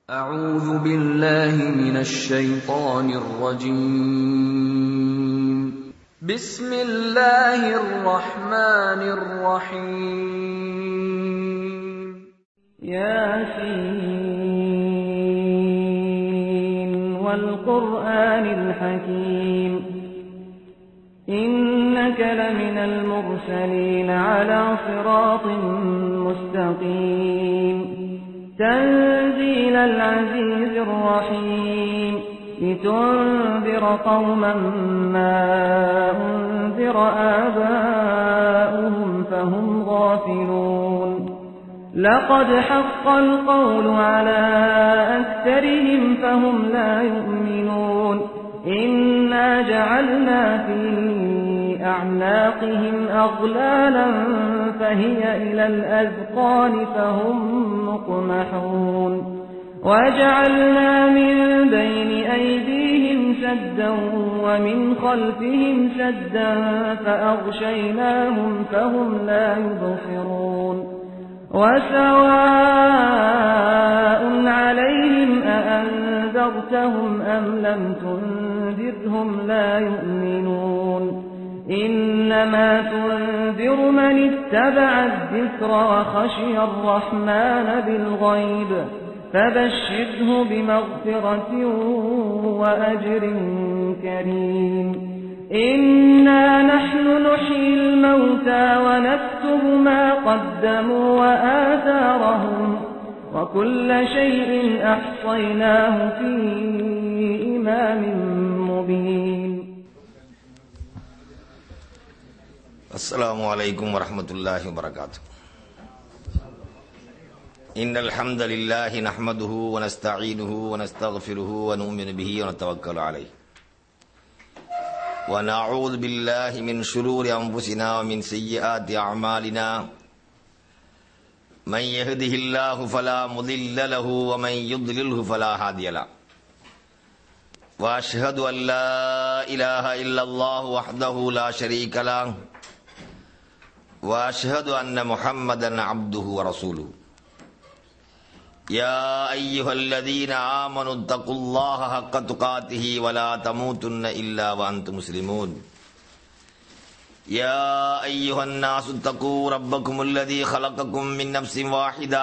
أعوذ بالله من الشيطان الرجيم بسم الله الرحمن الرحيم ياسين والقرآن الحكيم إنك لمن المرسلين على صراط مستقيم تنزيل العزيز الرحيم لتنذر قوما ما أنذر آباؤهم فهم غافلون لقد حق القول على أكثرهم فهم لا يؤمنون إنا جعلنا في أعناقهم أغلالا فهي إلى الأذقان فهم مقمحون وجعلنا من بين أيديهم سدا ومن خلفهم سدا فأغشيناهم فهم لا يبصرون وسواء عليهم أأنذرتهم أم لم تنذرهم لا يؤمنون إنما تنذر من اتبع الذكر وخشي الرحمن بالغيب فبشره بمغفرة وأجر كريم إنا نحن نحيي الموتى ونكتب ما قدموا وآثارهم وكل شيء أحصيناه في إمام مبين السلام عليكم ورحمة الله وبركاته إن الحمد لله نحمده ونستعينه ونستغفره ونؤمن به ونتوكل عليه ونعوذ بالله من شرور أنفسنا ومن سيئات أعمالنا من يهده الله فلا مضل له ومن يضلله فلا هادي له وأشهد أن لا إله إلا الله وحده لا شريك له واشهد ان محمدا عبده ورسوله يا ايها الذين امنوا اتقوا الله حق تقاته ولا تموتن الا وانتم مسلمون يا ايها الناس اتقوا ربكم الذي خلقكم من نفس واحده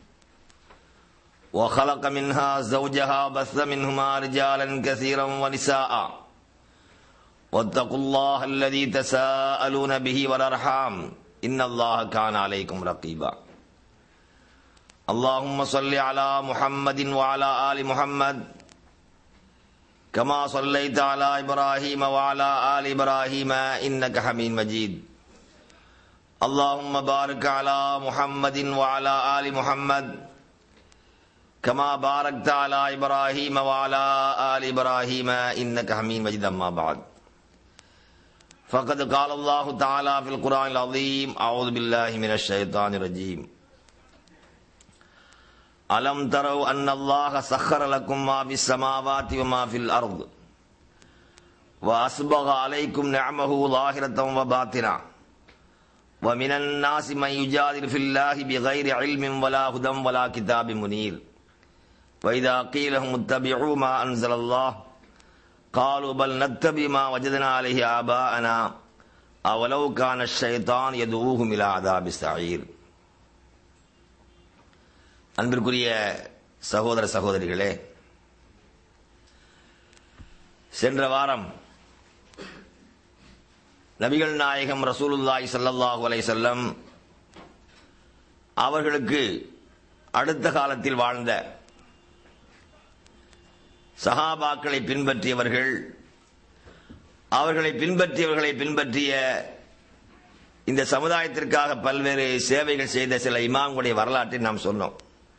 وخلق منها زوجها بث منهما رجالا كثيرا ونساء واتقوا الله الذي تساءلون به والارحام ان الله كان عليكم رقيبا اللهم صل على محمد وعلى ال محمد كما صليت على ابراهيم وعلى ال ابراهيم انك حميد مجيد اللهم بارك على محمد وعلى ال محمد كما باركت على ابراهيم وعلى ال ابراهيم انك حميد مجيد اما بعد فقد قال الله تعالى في القرآن العظيم أعوذ بالله من الشيطان الرجيم ألم تروا أن الله سخر لكم ما في السماوات وما في الأرض وأسبغ عليكم نعمه ظاهرة وباطنة ومن الناس من يجادل في الله بغير علم ولا هدى ولا كتاب منير وإذا قيل لهم اتبعوا ما أنزل الله قالوا بل نتبع ما وجدنا عليه آباءنا أولو كان الشيطان يدعوهم إلى عذاب السعير அன்பிற்குரிய சகோதர சகோதரிகளே சென்ற வாரம் நபிகள் நாயகம் ரசூலுல்லாய் சல்லல்லாஹு அலை செல்லம் அவர்களுக்கு அடுத்த காலத்தில் வாழ்ந்த சஹாபாக்களை பின்பற்றியவர்கள் அவர்களை பின்பற்றியவர்களை பின்பற்றிய இந்த சமுதாயத்திற்காக பல்வேறு சேவைகள் செய்த சில இமாம்களுடைய வரலாற்றை நாம் சொன்னோம்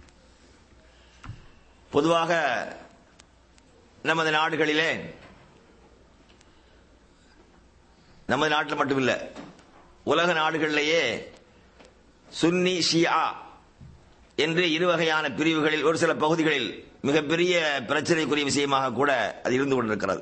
பொதுவாக நமது நாடுகளிலே நமது நாட்டில் மட்டுமில்லை உலக நாடுகளிலேயே சுன்னி ஷியா என்று இரு வகையான பிரிவுகளில் ஒரு சில பகுதிகளில் மிகப்பெரிய பிரச்சனைக்குரிய விஷயமாக கூட அது இருந்து கொண்டிருக்கிறது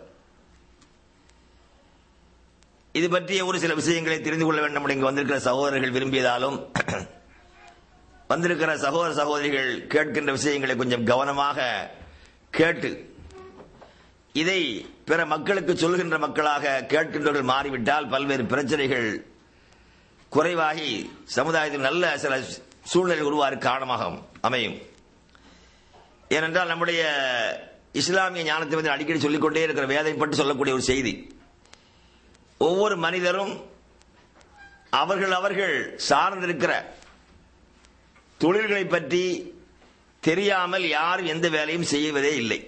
இது பற்றிய ஒரு சில விஷயங்களை தெரிந்து கொள்ள வேண்டும் இங்கு வந்திருக்கிற சகோதரர்கள் விரும்பியதாலும் வந்திருக்கிற சகோதர சகோதரிகள் கேட்கின்ற விஷயங்களை கொஞ்சம் கவனமாக கேட்டு இதை பிற மக்களுக்கு சொல்கின்ற மக்களாக கேட்கின்றவர்கள் மாறிவிட்டால் பல்வேறு பிரச்சனைகள் குறைவாகி சமுதாயத்தில் நல்ல சில சூழ்நிலை உருவாறு காரணமாக அமையும் ஏனென்றால் நம்முடைய இஸ்லாமிய ஞானத்தை பற்றி அடிக்கடி சொல்லிக்கொண்டே இருக்கிற வேதைப்பட்டு சொல்லக்கூடிய ஒரு செய்தி ஒவ்வொரு மனிதரும் அவர்கள் அவர்கள் சார்ந்திருக்கிற தொழில்களை பற்றி தெரியாமல் யாரும் எந்த வேலையும் செய்வதே இல்லை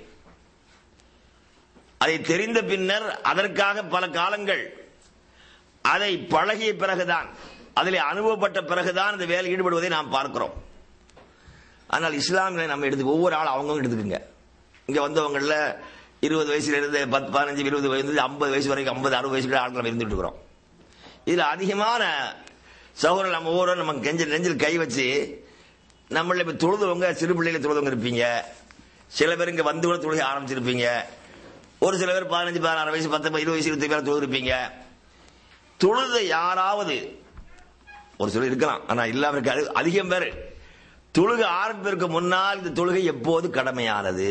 அதை தெரிந்த பின்னர் அதற்காக பல காலங்கள் அதை பழகிய பிறகுதான் அதில் அனுபவப்பட்ட பிறகுதான் இந்த வேலை ஈடுபடுவதை நாம் பார்க்கிறோம் ஆனால் இஸ்லாமிய நம்ம எடுத்து ஒவ்வொரு ஆள் அவங்க எடுத்துக்கோங்க இங்க வந்தவங்கள இருபது வயசுல இருந்து பத்து பதினஞ்சு இருபது வயசு ஐம்பது வயசு வரைக்கும் ஐம்பது அறுபது வயசுல ஆட்கள் நம்ம இருந்துட்டு இருக்கிறோம் இதுல அதிகமான சகோதரர் நம்ம ஒவ்வொரு நம்ம கெஞ்சல் நெஞ்சில் கை வச்சு நம்மள இப்ப தொழுதவங்க சிறு பிள்ளைகளை தொழுதவங்க இருப்பீங்க சில பேர் இங்க வந்து கூட தொழுகை ஆரம்பிச்சிருப்பீங்க ஒரு சில பேர் பதினஞ்சு பதினாறு வயசு பத்து இருபது வயசு இருபத்தி பேர் தொழுதிருப்பீங்க தொழுத யாராவது ஒரு சிலர் இருக்கலாம் ஆனா இல்லாம இருக்காது அதிகம் பேர் தொழுகை ஆரம்பிப்பதற்கு முன்னால் இந்த தொழுகை எப்போது கடமையானது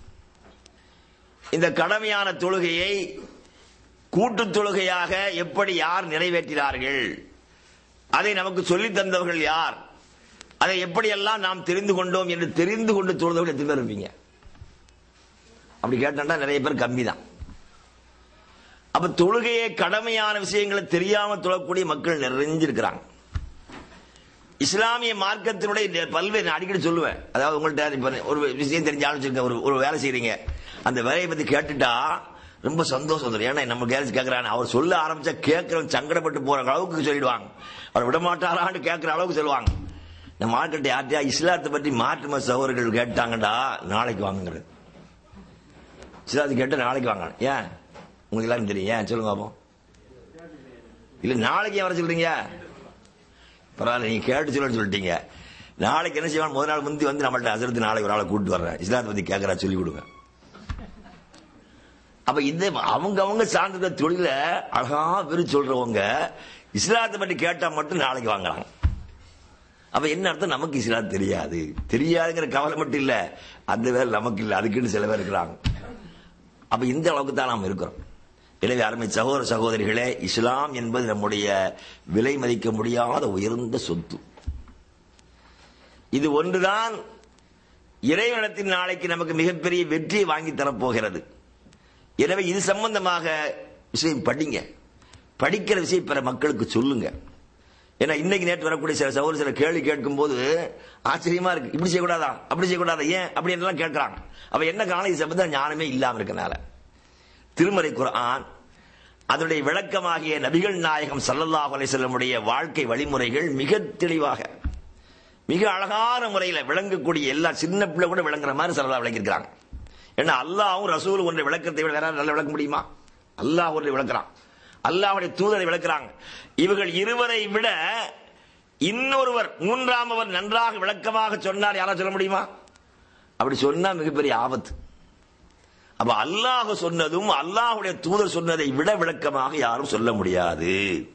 இந்த கடமையான தொழுகையை கூட்டு தொழுகையாக எப்படி யார் நிறைவேற்றினார்கள் அதை நமக்கு சொல்லித் தந்தவர்கள் யார் அதை எப்படியெல்லாம் நாம் தெரிந்து கொண்டோம் என்று தெரிந்து கொண்டு தொழுதவர்கள் எத்தனை பேர் இருப்பீங்க அப்படி கேட்டா நிறைய பேர் கம்மி தான் அப்ப தொழுகையை கடமையான விஷயங்களை தெரியாம தொழக்கூடிய மக்கள் நிறைஞ்சிருக்கிறாங்க இஸ்லாமிய மார்க்கத்தினுடைய பல்வேறு நான் அடிக்கடி சொல்லுவேன் அதாவது உங்கள்ட்ட இப்ப ஒரு விஷயம் தெரிஞ்ச ஆலோசிக்க ஒரு ஒரு வேலை செய்றீங்க அந்த வேலையை பத்தி கேட்டுட்டா ரொம்ப சந்தோஷம் வந்துடும் ஏன்னா நம்ம கேள்வி கேட்கறான் அவர் சொல்ல ஆரம்பிச்சா கேட்கிறவன் சங்கடப்பட்டு போற அளவுக்கு சொல்லிடுவாங்க அவர் விட மாட்டாரான்னு கேட்கிற அளவுக்கு சொல்லுவாங்க நம்ம ஆட்கிட்ட யார்ட்டையா இஸ்லாத்தை பற்றி மாற்றும சகோதரர்கள் கேட்டாங்கடா நாளைக்கு வாங்குறது இஸ்லாத்தை கேட்டு நாளைக்கு வாங்க ஏன் உங்களுக்கு எல்லாரும் தெரியும் ஏன் சொல்லுங்க பாப்போம் இல்ல நாளைக்கு ஏன் வர சொல்றீங்க பரவாயில்ல நீங்க கேட்டு சொல்லு சொல்லிட்டீங்க நாளைக்கு என்ன செய்வான் முதல் நாள் முந்தி வந்து நம்மள்ட்ட அசரத்து நாளைக்கு ஒரு ஆளை கூட்டு வர்றேன் இஸ்லாத்தை பத்தி கேட்கறா சொல்லி கொடுங்க அப்ப இந்த அவங்க அவங்க சார்ந்த தொழில அழகா விரு சொல்றவங்க இஸ்லாத்தை பற்றி கேட்டா மட்டும் நாளைக்கு வாங்கலாம் அப்ப என்ன அர்த்தம் நமக்கு இஸ்லாம் தெரியாது தெரியாதுங்கிற கவலை மட்டும் இல்ல அந்த வேலை நமக்கு இல்ல அதுக்குன்னு சில பேர் இருக்கிறாங்க அப்ப இந்த அளவுக்கு தான் நாம் இருக்கிறோம் எனவே அருமை சகோதர சகோதரிகளே இஸ்லாம் என்பது நம்முடைய விலை மதிக்க முடியாத உயர்ந்த சொத்து இது ஒன்றுதான் இறைவனத்தின் நாளைக்கு நமக்கு மிகப்பெரிய வெற்றியை வாங்கி தரப்போகிறது எனவே இது சம்பந்தமாக விஷயம் படிங்க படிக்கிற விஷயம் பிற மக்களுக்கு சொல்லுங்க ஏன்னா இன்னைக்கு நேற்று வரக்கூடிய சில சகோதர சில கேள்வி கேட்கும் போது ஆச்சரியமா இருக்கு இப்படி செய்யக்கூடாதா அப்படி செய்யக்கூடாதா ஏன் அப்படி எல்லாம் கேட்கறாங்க அவ என்ன காலம் இது சம்பந்தம் ஞானமே இல்லாம இருக்கனால திருமறை குர்ஆன் அதனுடைய விளக்கமாகிய நபிகள் நாயகம் சல்லல்லாஹு அலைஹி வஸல்லமுடைய வாழ்க்கை வழிமுறைகள் மிக தெளிவாக மிக அழகான முறையில் விளங்கக்கூடிய எல்லா சின்ன பிள்ளை கூட விளங்குற மாதிரி சல்லல்லாஹு விளக்கியிருக்கிறாங்க ஏன்னா அல்லாஹ்வும் ரசூல் ஒன்றை விளக்கத்தை விட வேற யாராவது நல்லா விளக்க முடியுமா அல்லாஹ் ஒன்றை விளக்குறான் அல்லாஹ்வுடைய தூதரை விளக்குறாங்க இவர்கள் இருவரை விட இன்னொருவர் மூன்றாமவர் நன்றாக விளக்கமாக சொன்னார் யாரா சொல்ல முடியுமா அப்படி சொன்னா மிகப்பெரிய ஆபத்து அப்ப அல்லாஹ் சொன்னதும் அல்லாஹுடைய தூதர் சொன்னதை விட விளக்கமாக யாரும் சொல்ல முடியாது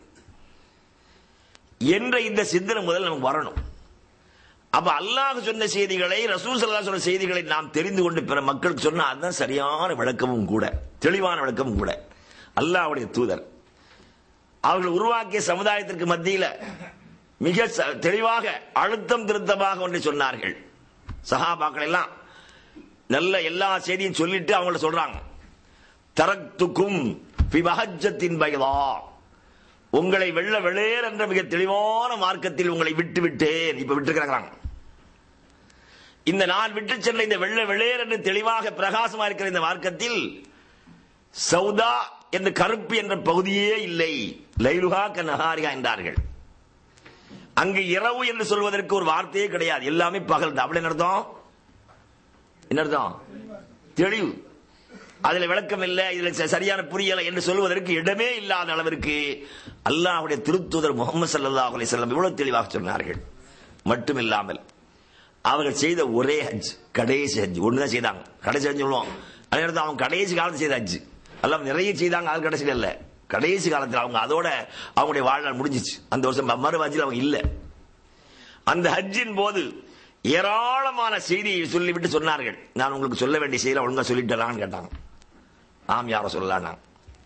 என்ற இந்த சிந்தனை முதல் நமக்கு வரணும் அப்ப அல்லாஹ் சொன்ன செய்திகளை ரசூல் சல்லா சொன்ன செய்திகளை நாம் தெரிந்து கொண்டு பிற மக்களுக்கு சொன்னா அதுதான் சரியான விளக்கமும் கூட தெளிவான விளக்கமும் கூட அல்லாஹ்வுடைய தூதர் அவர்கள் உருவாக்கிய சமுதாயத்திற்கு மத்தியில மிக ச- தெளிவாக அழுத்தம் திருத்தமாக ஒன்றை சொன்னார்கள் சஹாபாக்கள் எல்லாம் நல்ல எல்லா செய்தியும் சொல்லிட்டு அவங்கள சொல்றாங்க தரத்துக்கும் பிபஹஜத்தின் பைதா உங்களை வெள்ள வெளியேற என்ற மிக தெளிவான மார்க்கத்தில் உங்களை விட்டு விட்டேன் இப்ப விட்டுருக்கிறாங்க இந்த நான் விட்டு சென்ற இந்த வெள்ள வெளியேற என்று தெளிவாக பிரகாசமா இருக்கிற இந்த மார்க்கத்தில் சௌதா என்ற கருப்பு என்ற பகுதியே இல்லை லைலுகா கனஹாரிகா என்றார்கள் அங்கு இரவு என்று சொல்வதற்கு ஒரு வார்த்தையே கிடையாது எல்லாமே பகல் தான் அப்படி என்ன அர்த்தம் என்ன அர்த்தம் தெளிவு அதுல விளக்கம் இல்லை இதுல ச- சரியான புரியலை என்று சொல்வதற்கு இடமே இல்லாத அளவிற்கு அல்லாஹ்வுடைய திருத்தூதர் முகமது ஸல்லல்லாஹு அலைஹி வஸல்லம் இவ்வளவு தெளிவாக சொன்னார்கள் மட்டுமில்லாமல் அவர்கள் செய்த ஒரே ஹஜ் கடைசி ஹஜ் ஒண்ணுதான் செய்தாங்க கடைசி ஹஜ் சொல்லுவோம் அதே நேரத்தில் அவங்க கடைசி காலத்தில் செய்த ஹஜ் எல்லாம் நிறைய செய்தாங்க அது கடைசியில் இல்ல கடைசி காலத்தில் அவங்க அதோட அவங்களுடைய வாழ்நாள் முடிஞ்சிச்சு அந்த வருஷம் மறு ஹஜ்ஜில் அவங்க இல்ல அந்த ஹஜ்ஜின் போது ஏராளமான செய்தியை சொல்லிவிட்டு சொன்னார்கள் நான் உங்களுக்கு சொல்ல வேண்டிய செய்தியை ஒழுங்கா சொல்லிட்டலான்னு கேட்டாங்க ஆம் யார சொல்லலாம்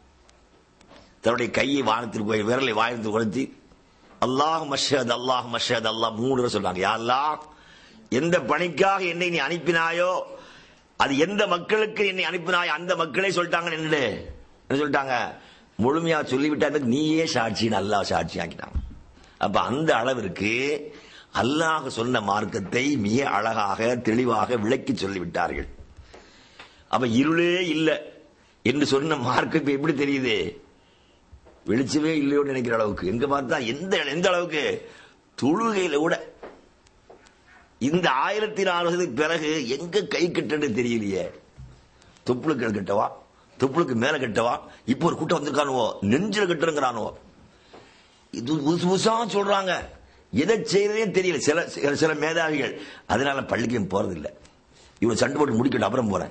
தன்னுடைய கையை வானத்திற்கு போய் விரலை வாயத்தில் கொளுத்தி அல்லாஹ் மஷத் அல்லாஹ் மஷத் அல்லாஹ் மூணு தடவை சொன்னாங்க யா அல்லாஹ் எந்த பணிக்காக என்னை நீ அனுப்பினாயோ அது எந்த மக்களுக்கு என்னை அனுப்பினாயோ அந்த மக்களே சொல்லிட்டாங்க என்னடு என்ன சொல்லிட்டாங்க முழுமையா சொல்லிவிட்டாங்க நீயே சாட்சின்னு அல்லாஹ் சாட்சி ஆக்கிட்டாங்க அப்ப அந்த அளவிற்கு அல்லாஹ் சொன்ன மார்க்கத்தை மிக அழகாக தெளிவாக விளக்கி சொல்லிவிட்டார்கள் அப்ப இருளே இல்லை என்று சொன்ன மார்க்கம் இப்ப எப்படி தெரியுது வெளிச்சமே இல்லையோன்னு நினைக்கிற அளவுக்கு எங்க பார்த்தா எந்த எந்த அளவுக்கு தொழுகையில கூட இந்த ஆயிரத்தி நாலு வருஷத்துக்கு பிறகு எங்க கை கட்டுன்னு தெரியலையே தொப்புளுக்கு கட்டவா தொப்புளுக்கு மேல கட்டவா இப்போ ஒரு கூட்டம் வந்திருக்கானுவோ நெஞ்சில கட்டுறங்கிறானுவோ இது புதுசு புதுசா சொல்றாங்க எதை செய்யறதே தெரியல சில சில- சில மேதாவிகள் அதனால பள்ளிக்கும் போறது இல்ல இவ்வளவு சண்டை போட்டு முடிக்கட்டும் அப்புறம் போறேன்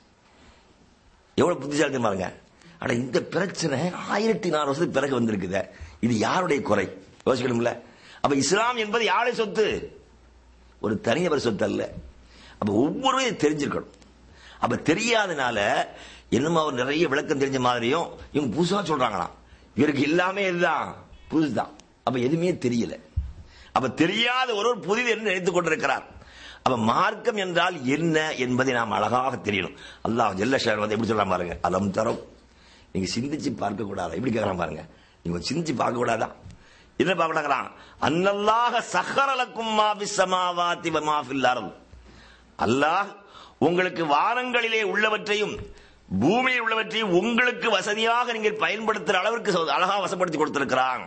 எவ்வளவு புத்திசாலி பாருங்க ஆனா இந்த பிரச்சனை ஆயிரத்தி நாலு வருஷத்துக்கு பிறகு வந்திருக்குதே இது யாருடைய குறை யோசிக்கணும்ல அப்ப இஸ்லாம் என்பது யாருடைய சொத்து ஒரு தனிநபர் சொத்து அல்ல அப்ப ஒவ்வொருவரும் தெரிஞ்சிருக்கணும் அப்ப தெரியாதனால என்னமோ அவர் நிறைய விளக்கம் தெரிஞ்ச மாதிரியும் இவங்க புதுசா சொல்றாங்களாம் இவருக்கு எல்லாமே இதுதான் புதுசுதான் அப்ப எதுவுமே தெரியல அப்ப தெரியாத ஒருவர் புதிது என்று நினைத்துக் கொண்டிருக்கிறார் அப்ப மார்க்கம் என்றால் என்ன என்பதை நாம் அழகாக தெரியணும் அல்லாஹ் ஜெல்ல ஷேர் வந்து எப்படி சொல்றான் பாருங்க அலம் தரம் நீங்க சிந்திச்சு பார்க்க கூடாது எப்படி கேட்கறான் பாருங்க நீங்க சிந்திச்சு பார்க்க கூடாதா என்ன பார்க்கறான் அன்னல்லாக சஹரலக்கும் மாபி சமாவாத்தி மாஃபில் அருள் அல்லாஹ் உங்களுக்கு வானங்களிலே உள்ளவற்றையும் பூமியில் உள்ளவற்றையும் உங்களுக்கு வசதியாக நீங்கள் பயன்படுத்துற அளவிற்கு அழகா வசப்படுத்தி கொடுத்திருக்கிறான்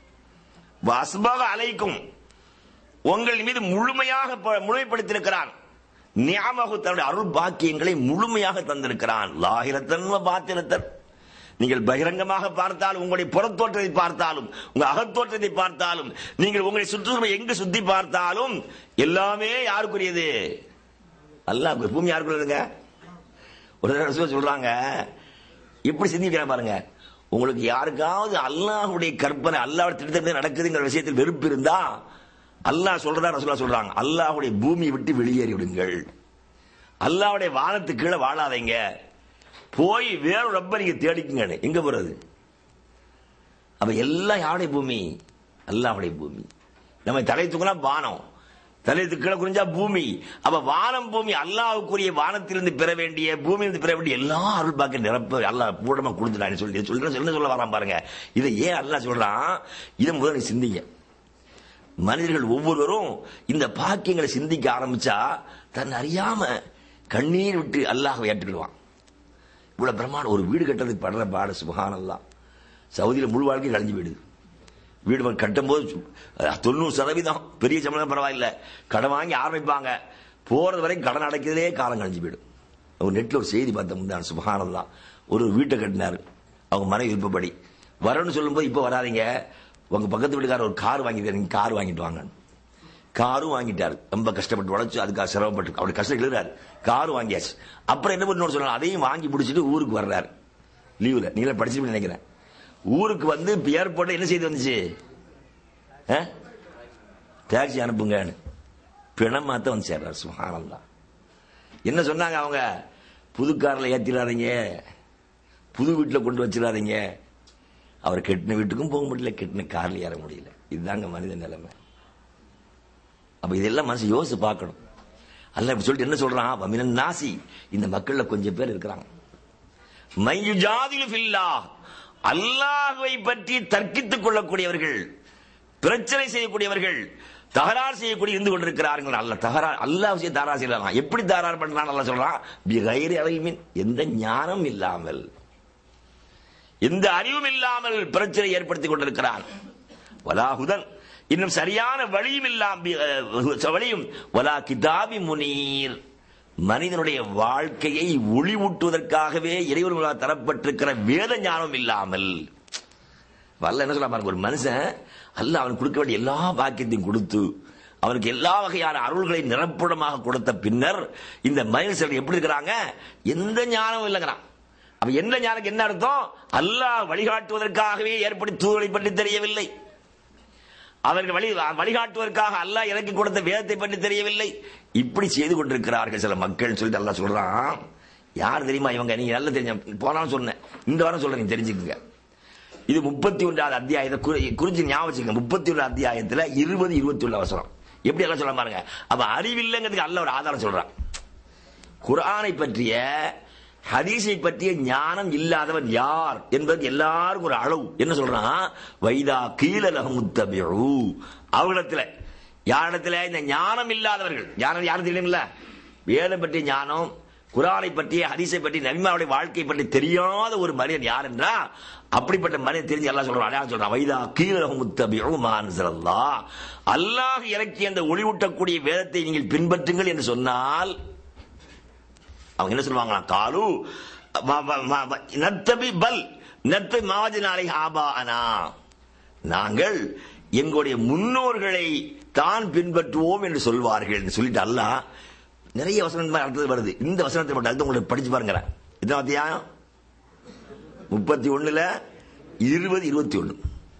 வஸ்பக அலைக்கும் உங்கள் மீது முழுமையாக ப- முழுமைப்படுத்தியிருக்கிறான் நியாமகு தன்னுடைய அருள் பாக்கியங்களை முழுமையாக தந்திருக்கிறான் லாகிரத்தன் பாத்திரத்தன் நீங்கள் பகிரங்கமாக பார்த்தாலும் உங்களுடைய புறத்தோற்றத்தை பார்த்தாலும் உங்க அகத்தோற்றத்தை பார்த்தாலும் நீங்கள் உங்களை சுற்றுச்சூழலை எங்கு சுத்தி பார்த்தாலும் எல்லாமே யாருக்குரியது அல்லாஹ் பூமி யாருக்குரியதுங்க ஒரு தடவை சொல்றாங்க இப்படி சிந்திக்கிறேன் பாருங்க உங்களுக்கு யாருக்காவது அல்லாஹ்வுடைய கற்பனை அல்லாஹ் திட்டத்தில் நடக்குதுங்கிற விஷயத்தில் வெறுப்பு இருந்தா அல்லாஹ் சொல்றதா ரசூலா சொல்றாங்க அல்லாஹ்வுடைய பூமியை விட்டு வெளியேறி விடுங்கள் அல்லாஹ்வுடைய வானத்துக்கு கீழே வாழாதீங்க போய் வேற ரொம்ப நீங்க தேடிக்குங்க எங்க போறது அப்ப எல்லாம் யாருடைய பூமி அல்லாஹ்வுடைய பூமி நம்ம தலை தூக்கினா வானம் தலை கீழே குறிஞ்சா பூமி அப்ப வானம் பூமி அல்லாஹ்வுக்குரிய வானத்திலிருந்து பெற வேண்டிய பூமியிலிருந்து பெற வேண்டிய எல்லா அருள் பாக்க நிரப்ப அல்லாஹ் பூடமா கொடுத்துட்டான்னு சொல்லி சொல்றேன் என்ன சொல்ல வரான் பாருங்க இதை ஏன் அல்லாஹ் சொல்றான் இதை முதல்ல நீ சிந்திங்க மனிதர்கள் ஒவ்வொருவரும் இந்த பாக்கியங்களை சிந்திக்க ஆரம்பிச்சா தன் அறியாம கண்ணீர் விட்டு அல்லாஹ் ஏற்றுக்கிடுவான் இவ்வளவு பிரம்மாண்டம் ஒரு வீடு கட்டுறதுக்கு படுற பாடு சுபகானல்லாம் சவுதியில முழு வாழ்க்கை கழிஞ்சு போயிடுது வீடு வந்து கட்டும்போது சு- அஹ் தொண்ணூறு சதவீதம் பெரிய சம்பளம் பரவாயில்ல கடன் வாங்கி ஆரம்பிப்பாங்க போறது வரைக்கும் கடன் அடைக்கிறதே காலம் கழிஞ்சு போயிடும் ஒரு நெட்ல ஒரு செய்தி பார்த்தேன் முந்தான் சுபகானல்லாம் ஒரு வீட்டை கட்டினாரு அவங்க மனைவி விருப்பப்படி வரணும்னு சொல்லும்போது இப்ப வராதீங்க உங்க பக்கத்து வீட்டுக்காரர் ஒரு கார் வாங்கி தரீங்க கார் வாங்கிட்டு வாங்க காரும் வாங்கிட்டாரு ரொம்ப கஷ்டப்பட்டு உழைச்சு அதுக்காக சிரமப்பட்டு அவருடைய கஷ்டம் எழுதுறாரு காரும் வாங்கியாச்சு அப்புறம் என்ன பண்ணணும் சொன்னாங்க அதையும் வாங்கி முடிச்சிட்டு ஊருக்கு வர்றாரு லீவுல நீங்களே படிச்சுட்டு நினைக்கிறேன் ஊருக்கு வந்து ஏர்போர்ட்ல என்ன செய்தி வந்துச்சு டாக்ஸி அனுப்புங்கன்னு பிணம் மாத்த வந்து சேர்றாரு சுகானல்லா என்ன சொன்னாங்க அவங்க புது கார்ல ஏத்திடாதீங்க புது வீட்டுல கொண்டு வச்சிடாதீங்க அவர் கெட்டின வீட்டுக்கும் போக முடியல கெட்டின கார்ல ஏற முடியல இதுதாங்க மனித நிலைமை அப்ப இதெல்லாம் மனசு யோசிச்சு பார்க்கணும் அல்ல இப்படி சொல்லிட்டு என்ன சொல்றான் வமினன் நாசி இந்த மக்கள்ல கொஞ்சம் பேர் இருக்கிறாங்க மையு ஜாதிலு ஃபில்லா அல்லாஹ்வை பற்றி தர்க்கித்துக் கொள்ளக்கூடியவர்கள் பிரச்சனை செய்யக்கூடியவர்கள் தகராறு செய்யக்கூடிய இருந்து கொண்டிருக்கிறார்கள் அல்ல தகராறு அல்லாஹ் விஷயம் தகராறு செய்யலாம் எப்படி தகராறு பண்றான் அல்ல சொல்றான் பிகைரி அறிவின் எந்த ஞானம் இல்லாமல் எந்த அறிவும் இல்லாமல் பிரச்சனை ஏற்படுத்திக் கொண்டிருக்கிறான் வலாஹுதன் இன்னும் சரியான வழியும் இல்லாம வழியும் வலா கிதாபி முனீர் மனிதனுடைய வாழ்க்கையை ஒளிவூட்டுவதற்காகவே இறைவர்களால் தரப்பட்டிருக்கிற வேத ஞானம் இல்லாமல் வல்ல என்ன சொல்ல பாருங்க ஒரு மனுஷன் அல்ல அவன் கொடுக்க வேண்டிய எல்லா பாக்கியத்தையும் கொடுத்து அவனுக்கு எல்லா வகையான அருள்களை நிரப்புடமாக கொடுத்த பின்னர் இந்த மனிதர்கள் எப்படி இருக்கிறாங்க எந்த ஞானமும் இல்லைங்கிறான் அப்ப எந்த ஞானம் என்ன அர்த்தம் அல்லாஹ் வழிகாட்டுவதற்காகவே ஏற்படுத்தி தூதரை பற்றி தெரியவில்லை அவர்கள் வழி வழிகாட்டுவதற்காக அல்லாஹ் இறக்கி கொடுத்த வேதத்தை பற்றி தெரியவில்லை இப்படி செய்து கொண்டிருக்கிறார்கள் சில மக்கள் சொல்லிட்டு அல்லாஹ் சொல்றான் யார் தெரியுமா இவங்க நீங்க நல்லா தெரிஞ்ச போனாலும் சொன்னேன் இந்த வாரம் சொல்றேன் நீங்க தெரிஞ்சுக்கங்க இது முப்பத்தி ஒன்றாவது அத்தியாயத்தை குறி- குறிச்சு ஞாபகம் வச்சுக்கங்க முப்பத்தி ஒன்று அத்தியாயத்துல இருபது இருபத்தி ஒன்று அவசரம் எப்படி எல்லாம் சொல்ல பாருங்க அப்ப அறிவில்லைங்கிறதுக்கு அல்ல ஒரு ஆதாரம் சொல்றான் குர்ஆனை பற்றிய ஹதீஸை பற்றிய ஞானம் இல்லாதவன் யார் என்பது எல்லாருக்கும் ஒரு அளவு என்ன சொல்றான் வைதா கீழலகம் முத்தபிழு அவர்களிடத்துல யாரிடத்துல இந்த ஞானம் இல்லாதவர்கள் ஞானம் யாரும் தெரியுமில்ல வேதம் பற்றிய ஞானம் குரானை பற்றிய ஹதீஸை பற்றி நபிமாவுடைய வாழ்க்கை பற்றி தெரியாத ஒரு மனிதன் யார் என்றா அப்படிப்பட்ட மனிதன் தெரிஞ்சு எல்லாம் சொல்றான் அடையாளம் சொல்றான் வைதா கீழலகம் முத்தபிழு மான்சல்லா அல்லாஹ் இறக்கிய அந்த ஒளிவூட்டக்கூடிய வேதத்தை நீங்கள் பின்பற்றுங்கள் என்று சொன்னால் அவங்க என்ன சொல்லுவாங்களா காலு ம- ம- ம- ம- நத்தபி பல் நத்த மாஜினாலை ஆபானா நாங்கள் எங்களுடைய முன்னோர்களை தான் பின்பற்றுவோம் என்று சொல்வார்கள் என்று சொல்லிட்டு அல்லாஹ் நிறைய வசனம் அடுத்தது வருது இந்த வசனத்தை மட்டும் அடுத்து உங்களுக்கு படிச்சு பாருங்க இதான் அத்தியாயம் முப்பத்தி ஒண்ணுல இருபது இருபத்தி ஒண்ணு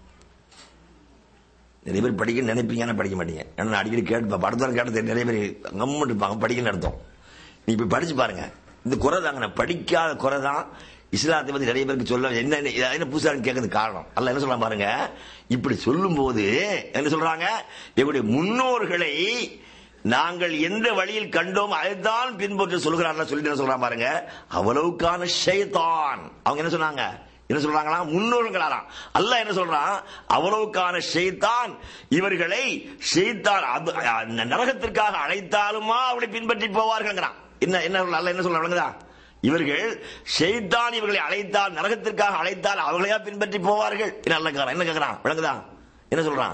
நிறைய பேர் படிக்க நினைப்பீங்க ஆனா படிக்க மாட்டீங்க ஏன்னா நான் அடிக்கடி கேட்டு படத்தான் கேட்டது நிறைய பேர் கம்முன்னு இருப்பாங்க படிக்கன்னு அர்த்தம் நீ இப்ப படிச்சு பாருங்க இந்த குறை தாங்க நான் படிக்காத குறை தான் இஸ்லாத்தை பத்தி நிறைய பேருக்கு சொல்ல என்ன என்ன- இது என்ன புதுசா கேட்கறது காரணம் அல்ல என்ன சொல்றான் பாருங்க இப்படி சொல்லும் போது என்ன சொல்றாங்க எங்களுடைய முன்னோர்களை நாங்கள் எந்த வழியில் கண்டோம் அதைத்தான் பின்பற்ற சொல்கிறார்கள் சொல்லிட்டு என்ன சொல்றான் பாருங்க அவ்வளவுக்கான ஷைத்தான் அவங்க என்ன சொன்னாங்க என்ன சொல்றாங்களா முன்னோர்களாராம் அல்லாஹ் என்ன சொல்றான் அவ்வளவுக்கான ஷைத்தான் இவர்களை ஷைத்தான் அது- அ- நரகத்திற்காக அழைத்தாலுமா அவளை பின்பற்றி போவார்கள்ங்கிறான் என்ன என்ன சொல்ல அல்லாஹ் என்ன சொல்ற விளங்குதா இவர்கள் ஷைத்தான் இவர்களை அழைத்தால் நரகத்திற்காக அழைத்தால் அவர்களையா பின்பற்றி போவார்கள் என்ன அல்லாஹ் கேக்குறான். என்ன கேக்குறான் விளங்குதா என்ன சொல்றான்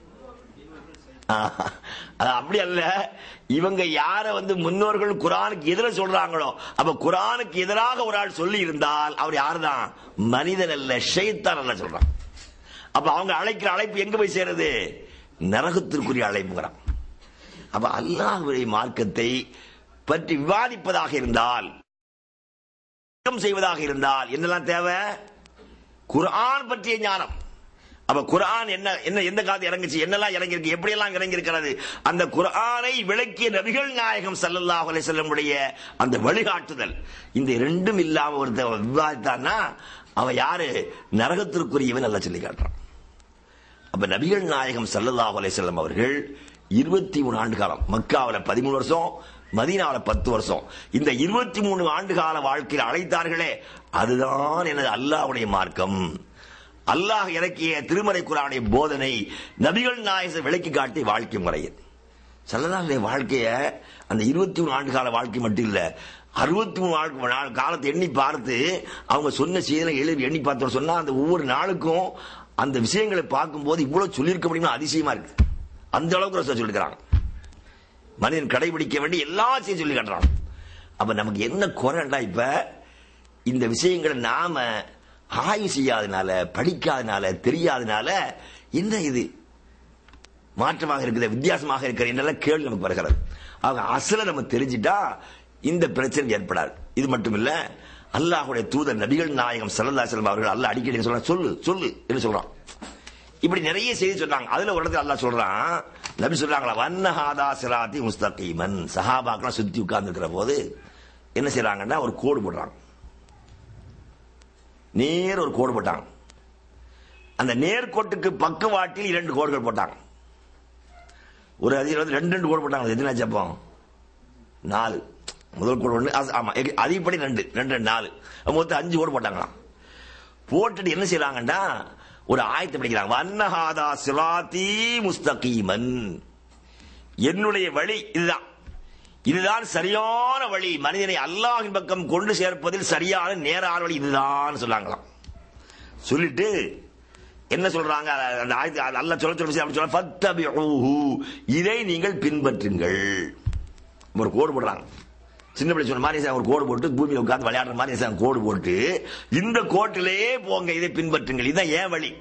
ஆஹ், அது அப்படி அல்ல இவங்க யார வந்து முன்னோர்கள் குரானுக்கு எதிராக சொல்றாங்களோ அப்ப குரானுக்கு எதிராக ஒரு ஆள் சொல்லி இருந்தால் அவர் யாருதான் மனிதன் அல்ல ஷைத்தான் அல்ல சொல்றான் அப்ப அவங்க அழைக்கிற அழைப்பு எங்க போய் சேருது நரகத்திற்குரிய அழைப்புங்கிறான் அப்ப அல்லாஹ்வுடைய மார்க்கத்தை பற்றி விவாதிப்பதாக இருந்தால் விளக்கம் செய்வதாக இருந்தால் என்னெல்லாம் தேவை குர்ஆன் பற்றிய ஞானம் அப்ப குர்ஆன் என்ன என்ன எந்த காலத்து இறங்குச்சு என்னெல்லாம் இறங்கி இருக்கு எப்படி எல்லாம் இறங்கி இருக்கிறது அந்த குர்ஆனை விளக்கிய நபிகள் நாயகம் ஸல்லல்லாஹு அலைஹி வஸல்லமுடைய அந்த வழிகாட்டுதல் இந்த ரெண்டும் இல்லாம ஒருத்தன் விவாதித்தான்னா அவன் யாரு நரகத்திற்குரியவன் நல்லா சொல்லி காட்டுறான் அப்ப நபிகள் நாயகம் ஸல்லல்லாஹு அலைஹி வஸல்லம் அவர்கள் இருபத்தி மூணு ஆண்டு காலம் மக்காவுல பதிமூணு வருஷம் மதீனாவுல பத்து வருஷம் இந்த இருபத்தி மூணு ஆண்டு கால வாழ்க்கையில் அழைத்தார்களே அதுதான் எனது அல்லாஹ்வுடைய மார்க்கம் அல்லாஹ் இறக்கிய திருமறை குரானுடைய போதனை நபிகள் நாயகத்தை விளக்கி காட்டிய வாழ்க்கை முறையில் சல்லல்லாஹுடைய வாழ்க்கைய அந்த இருபத்தி மூணு ஆண்டு கால வாழ்க்கை மட்டும் இல்ல அறுபத்தி மூணு ஆண்டு நாள் காலத்தை எண்ணி பார்த்து அவங்க சொன்ன செய்திகளை எழுதி எண்ணி பார்த்தோம் சொன்னா அந்த ஒவ்வொரு நாளுக்கும் அந்த விஷயங்களை பார்க்கும்போது இவ்வளவு சொல்லியிருக்க முடியுமா அதிசயமா இருக்கு அந்த அளவுக்கு ரசூல் சொல்லியிருக்கிறாங்க மனிதன் கடைபிடிக்க வேண்டிய எல்லா செய்யும் சொல்லி காட்டுறான் அப்ப நமக்கு என்ன குறைண்டா இப்ப இந்த விஷயங்களை நாம ஆய்வு செய்யாதனால படிக்காதனால தெரியாதனால என்ன இது மாற்றமாக இருக்குது வித்தியாசமாக இருக்கிற என்னெல்லாம் கேள்வி நமக்கு வருகிறது அவங்க அசல நம்ம தெரிஞ்சிட்டா இந்த பிரச்சனை ஏற்படாது இது மட்டும் இல்ல அல்லாஹ்வுடைய தூதர் நபிகள் நாயகம் ஸல்லல்லாஹு அலைஹி வஸல்லம் அவர்கள் அல்லாஹ் அடிக்கடி சொல்றான் சொல்லு சொல்லு என்று சொல்றான் இப்படி நிறைய செய்தி சொன்னாங்க அதுல ஒரு இடத்துல அல்லாஹ் சொல்றான் நபி சொல்றாங்களா வன்னஹாதா சிராத்தி முஸ்தகீமன் சஹாபாக்கெல்லாம் சுத்தி உட்கார்ந்து இருக்கிற போது என்ன செய்றாங்கன்னா ஒரு கோடு போடுறாங்க நேர் ஒரு கோடு போட்டாங்க அந்த நேர்கோட்டுக்கு பக்கவாட்டில் இரண்டு கோடுகள் போட்டாங்க ஒரு அதில் வந்து ரெண்டு ரெண்டு கோடு போட்டாங்க எத்தனை அப்போ நாலு முதல் கோடு ஒன்று அது- ஆமா எ- அதிகப்படி ரெண்டு ரெண்டு ரெண்டு நாலு அப்ப மொத்தம் அஞ்சு கோடு போட்டாங்களாம் போட்டுட்டு என்ன செய்யறாங்கன்னா ஒரு ஆயத்தை படிக்கிறாங்க வன்னஹாதா சிராத்தி முஸ்தகீமன் என்னுடைய வழி இதுதான் இதுதான் சரியான வழி மனிதனை அல்லாஹ்வின் பக்கம் கொண்டு சேர்ப்பதில் சரியான நேரான வழி இதுதான் சொன்னாங்களாம் சொல்லிட்டு என்ன சொல்றாங்க அந்த ஆயத்து அல்ல சொல்ல சொல்ல அப்படி சொல்ல ஃபத்தபிஊஹு இதை நீங்கள் பின்பற்றுங்கள் ஒரு கோடு போடுறாங்க சின்ன பிள்ளை சொன்ன மாதிரி ஒரு கோடு போட்டு பூமியில உட்கார்ந்து விளையாடுற மாதிரி கோடு போட்டு இந்த கோட்டிலே போங்க இதை பின்பற்றுங்கள் இதுதான் ஏன் வழி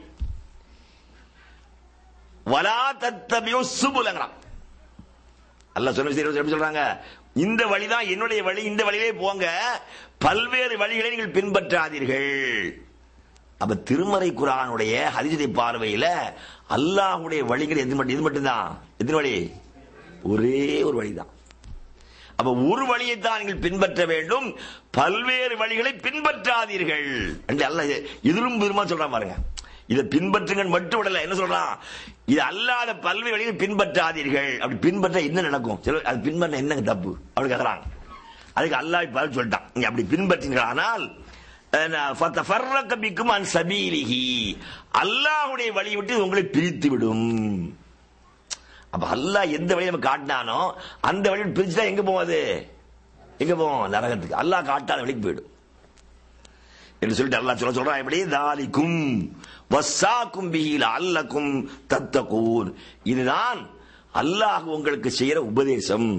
வலா தத்தபியோ சுபுலங்கிறான் அல்லாஹ் சொன்ன விஷயம் எப்படி சொல்றாங்க இந்த வழிதான் என்னுடைய வழி இந்த வழியிலே போங்க பல்வேறு வழிகளை நீங்கள் பின்பற்றாதீர்கள் அப்ப திருமறை குரானுடைய ஹரிஜதை பார்வையில அல்லாஹ்வுடைய வழிகள் எது மட்டும் இது மட்டும்தான் எத்தனை வழி ஒரே ஒரு வழிதான் அப்ப ஒரு வழியை தான் நீங்கள் பின்பற்ற வேண்டும் பல்வேறு வழிகளை பின்பற்றாதீர்கள் என்று அல்ல இதிலும் பெருமா சொல்றான் பாருங்க இதை பின்பற்றுங்கள் மட்டும் விடல என்ன சொல்றான் இது அல்லாத பல்வேறு வழிகளை பின்பற்றாதீர்கள் அப்படி பின்பற்ற என்ன நடக்கும் சில அது பின்பற்ற என்ன தப்பு அப்படி கேக்குறாங்க அதுக்கு அல்லாஹ் பதில் சொல்லிட்டான் நீங்க அப்படி பின்பற்றீர்கள் ஆனால் ஃபத்தஃபர்ரக பிக்கும் அன் சபீலிஹி அல்லாஹ்வுடைய வழி விட்டு உங்களை பிரித்து விடும் அப்ப அல்லாஹ் எந்த வழியை நம்ம காட்டினானோ அந்த வழியில் பிரிச்சுட்டா எங்க போகும் அது எங்க போவோம் நரகத்துக்கு அல்லாஹ் காட்டாத வழிக்கு போயிடும் என்று சொல்லிட்டு அல்லாஹ் சொல்ல சொல்றான் எப்படி தாலிக்கும் வஸ்ஸாக்கும் பிஹில அல்லக்கும் தத்தகூன் இதுதான் அல்லாஹ் உங்களுக்கு செய்யற உபதேசம்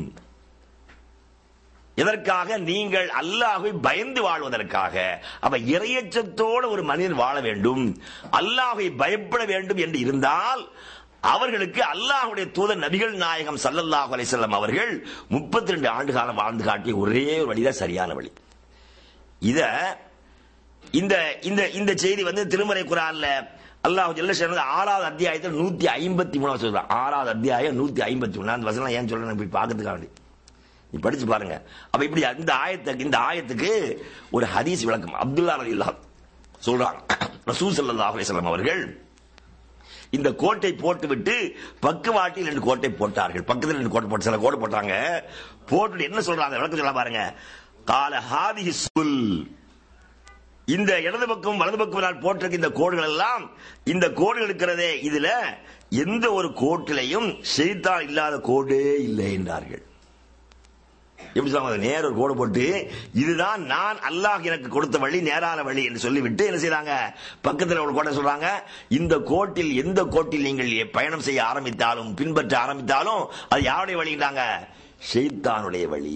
எதற்காக நீங்கள் அல்லாஹை பயந்து வாழ்வதற்காக அப்ப இரையச்சத்தோடு ஒரு மனிதன் வாழ வேண்டும் அல்லாஹை பயப்பட வேண்டும் என்று இருந்தால் அவர்களுக்கு அல்லாஹுடைய தூதர் நபிகள் நாயகம் சல்லல்லாஹு அலைஹிஸ்ஸலாம் அவர்கள் முப்பத்தி ரெண்டு ஆண்டு காலம் வாழ்ந்து காட்டிய ஒரே ஒரு வழிதான் சரியான வழி இத இந்த இந்த இந்த செய்தி வந்து திருமறை குரான்ல அல்லாஹ் ஜல்ல ஷானு ஆறாவது அத்தியாயத்தில் நூத்தி ஐம்பத்தி மூணாவது சொல்றான் ஆறாவது அத்தியாயம் நூத்தி ஐம்பத்தி மூணு அந்த வசனம் ஏன் சொல்றேன் இப்படி பார்க்கறதுக்காக வேண்டி நீ படிச்சு பாருங்க அப்ப இப்படி இந்த ஆயத்துக்கு இந்த ஆயத்துக்கு ஒரு ஹதீஸ் விளக்கம் அப்துல்லா அலி சொல்றாங்க ரசூல் ஸல்லல்லாஹு அலைஹி வஸல்லம் அவர்கள் இந்த கோட்டை போட்டுவிட்டு பக்கவாட்டில் ரெண்டு கோட்டை போட்டார்கள் பக்கத்தில் ரெண்டு கோட்டை போட்டு சில கோட்டை போட்டாங்க போட்டு என்ன சொல்றாங்க விளக்கம் சொல்ல பாருங்க கால ஹாதிஹி சுல் இந்த இடது பக்கம் வலது பக்கம் நான் போட்டிருக்க இந்த கோடுகள் எல்லாம் இந்த கோடுகள் இருக்கிறதே இதுல எந்த ஒரு கோட்டிலையும் செய்தான் இல்லாத கோடே இல்லை என்றார்கள் எப்படி சொல்லுவாங்க நேர ஒரு கோடு போட்டு இதுதான் நான் அல்லாஹ் எனக்கு கொடுத்த வழி நேரான வழி என்று சொல்லிவிட்டு என்ன செய்றாங்க பக்கத்தில் ஒரு கோட்டை சொல்றாங்க இந்த கோட்டில் எந்த கோட்டில் நீங்கள் பயணம் செய்ய ஆரம்பித்தாலும் பின்பற்ற ஆரம்பித்தாலும் அது யாருடைய வழிங்கிறாங்க ஷெய்தானுடைய வழி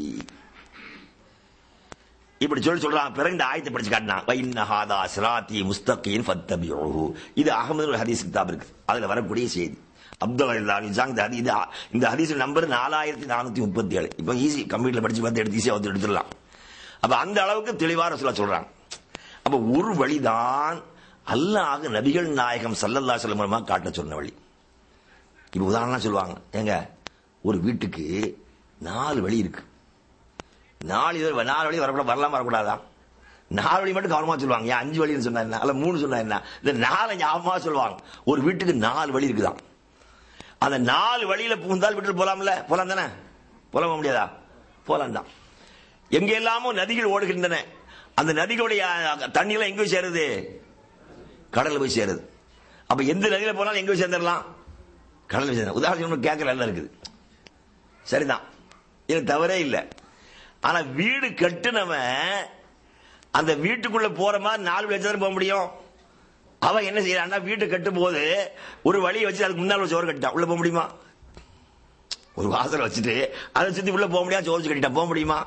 இப்படி சொல்லி சொல்றாங்க பிறகு இந்த ஆயத்தை படிச்சு காட்டினான் வைன்னஹாதா சிராத்தி முஸ்தகீன் ஃபத்தபியூஹு இது அகமது ஒரு ஹதீஸ் கிதாப் இருக்கு அதுல வரக்கூடிய செய்தி அப்துல் அலிலான் இசாங் இந்த ஹதி- இது இந்த ஹதீஸ் நம்பர் நாலாயிரத்தி நானூத்தி முப்பத்தி ஏழு இப்போ ஈஸி கம்ப்யூட்டர்ல படிச்சு பார்த்து எடுத்து ஈஸியா வந்து எடுத்துடலாம் அப்ப அந்த அளவுக்கு தெளிவாக சொல்ல சொல்றாங்க அப்ப ஒரு வழிதான் அல்லாஹ் நபிகள் நாயகம் சல்லல்லா சொல்ல மூலமா காட்ட சொன்ன வழி இப்ப உதாரணம் சொல்லுவாங்க ஏங்க ஒரு வீட்டுக்கு நாலு வழி இருக்கு நாலு இது- நாலு வழி வரக்கூடாது வரலாம் வரக்கூடாதா நாலு வழி மட்டும் கவனமா சொல்லுவாங்க ஏன் அஞ்சு வழின்னு சொன்னா என்ன அல்ல மூணு சொன்னா என்ன இந்த நாலு ஞாபகமா சொல்லுவாங்க ஒரு வீட்டுக்கு நாலு வழி இருக்குதாம் அந்த நாலு வழியில புகுந்தால் வீட்டுல போலாம்ல போலாம் தானே போல முடியாதா போலாம் தான் எங்க எல்லாமோ நதிகள் ஓடுகின்றன அந்த நதிகளுடைய அஹ், தண்ணியெல்லாம் எங்க போய் சேருது கடல்ல போய் சேருது அப்ப எந்த நதியில போனாலும் எங்க போய் சேர்ந்துடலாம் கடல்ல போய் சேரும் உதாரணம் கேட்கல எல்லாம் இருக்குது சரிதான் இது தவறே இல்லை ஆனா வீடு கட்டுனவன் அந்த வீட்டுக்குள்ள போற மாதிரி நாலு வழி தான் போக முடியும் அவன் என்ன செய்யறான்னா வீட்டை கட்டும் போது ஒரு வழியை வச்சு அதுக்கு முன்னால் ஒரு சோறு கட்டிட்டான் உள்ள போக முடியுமா ஒரு வாசல் வச்சுட்டு அதை சுத்தி உள்ள போக முடியாது சோறு கட்டிட்டான் போக முடியுமா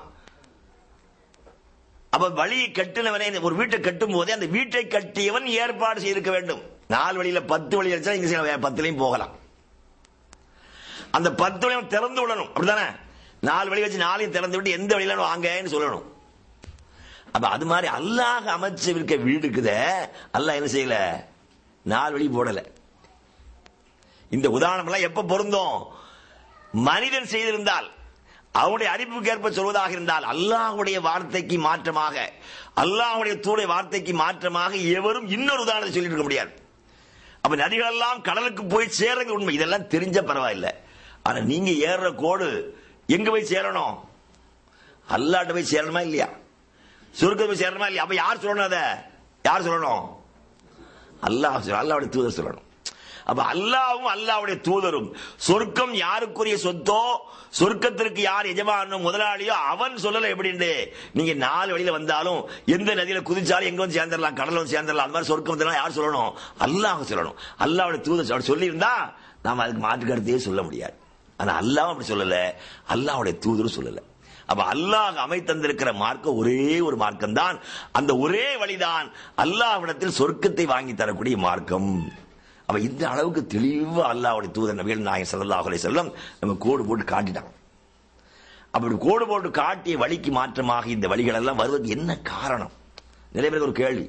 அப்ப வழியை கட்டினவனே ஒரு வீட்டை கட்டும் போதே அந்த வீட்டை கட்டியவன் ஏற்பாடு செய்திருக்க வேண்டும் நாலு வழியில பத்து வழி வச்சா இங்க செய்யலாம், பத்துலயும் போகலாம் அந்த பத்து வழியும் திறந்து விடணும் அப்படிதானே நாலு வழி வச்சு நாளையும் திறந்து விட்டு எந்த வழியில வாங்கன்னு சொல்லணும் அப்ப அது மாதிரி அல்லாஹ் அமைச்சு இருக்க வீடு இருக்குதே அல்லாஹ் என்ன செய்யல நாலு வழி போடல இந்த உதாரணம் எல்லாம் எப்ப பொருந்தும் மனிதன் செய்திருந்தால் அவனுடைய அறிவுக்கேற்ப சொல்வதாக இருந்தால் அல்லாஹ்வுடைய வார்த்தைக்கு மாற்றமாக அல்லாஹ்வுடைய தூடைய வார்த்தைக்கு மாற்றமாக எவரும் இன்னொரு உதாரணத்தை சொல்லிட்டு இருக்க முடியாது அப்ப நதிகள் எல்லாம் கடலுக்கு போய் சேர்றது உண்மை இதெல்லாம் தெரிஞ்ச பரவாயில்லை ஆனா நீங்க ஏறுற கோடு எங்க போய் சேரணும் அல்லாட்ட போய் சேரணுமா இல்லையா சொர்க்கத்தை போய் சேரணுமா இல்லையா அப்ப யார் சொல்லணும் அத யார் சொல்லணும் அல்லாஹ் சொல்ல- அல்லாஹ்வுடைய தூதர் சொல்லணும் அப்ப அல்லாவும் அல்லாஹ்வுடைய தூதரும் சொர்க்கம் யாருக்குரிய சொத்தோ சொர்க்கத்திற்கு யார் எஜமானோ முதலாளியோ அவன் சொல்லல எப்படின்னு நீங்க நாலு வழியில வந்தாலும் எந்த நதியில குதிச்சாலும் எங்க வந்து சேர்ந்துடலாம் கடல்ல வந்து சேர்ந்துடலாம் அந்த மாதிரி சொர்க்கம் வந்தா யார் சொல்லணும் அல்லாஹ் சொல்லணும் அல்லாஹ்வுடைய தூதர் சொல்ல- சொல்லி இருந்தா நாம அதுக்கு மாற்று கருத்தையே சொல்ல முடியாது ஆனா அல்லாஹ் அப்படி சொல்லல அல்லாஹ்வுடைய தூதரும் சொல்லல அப்ப அல்லாஹ் அமைத்தந்திருக்கிற மார்க்கம் ஒரே ஒரு மார்க்கம் தான் அந்த ஒரே வழிதான் அல்லாஹ்விடத்தில் சொர்க்கத்தை வாங்கி தரக்கூடிய மார்க்கம் அப்ப இந்த அளவுக்கு தெளிவா அல்லாஹ்வுடைய தூதர் நபிகள் நாயகம் ஸல்லல்லாஹு அலைஹி வஸல்லம் நம்ம கோடு போட்டு காட்டிட்டாங்க அப்படி கோடு போட்டு காட்டிய வழிக்கு மாற்றமாக இந்த வழிகள் எல்லாம் வருவதற்கு என்ன காரணம் நிறைய பேருக்கு ஒரு கேள்வி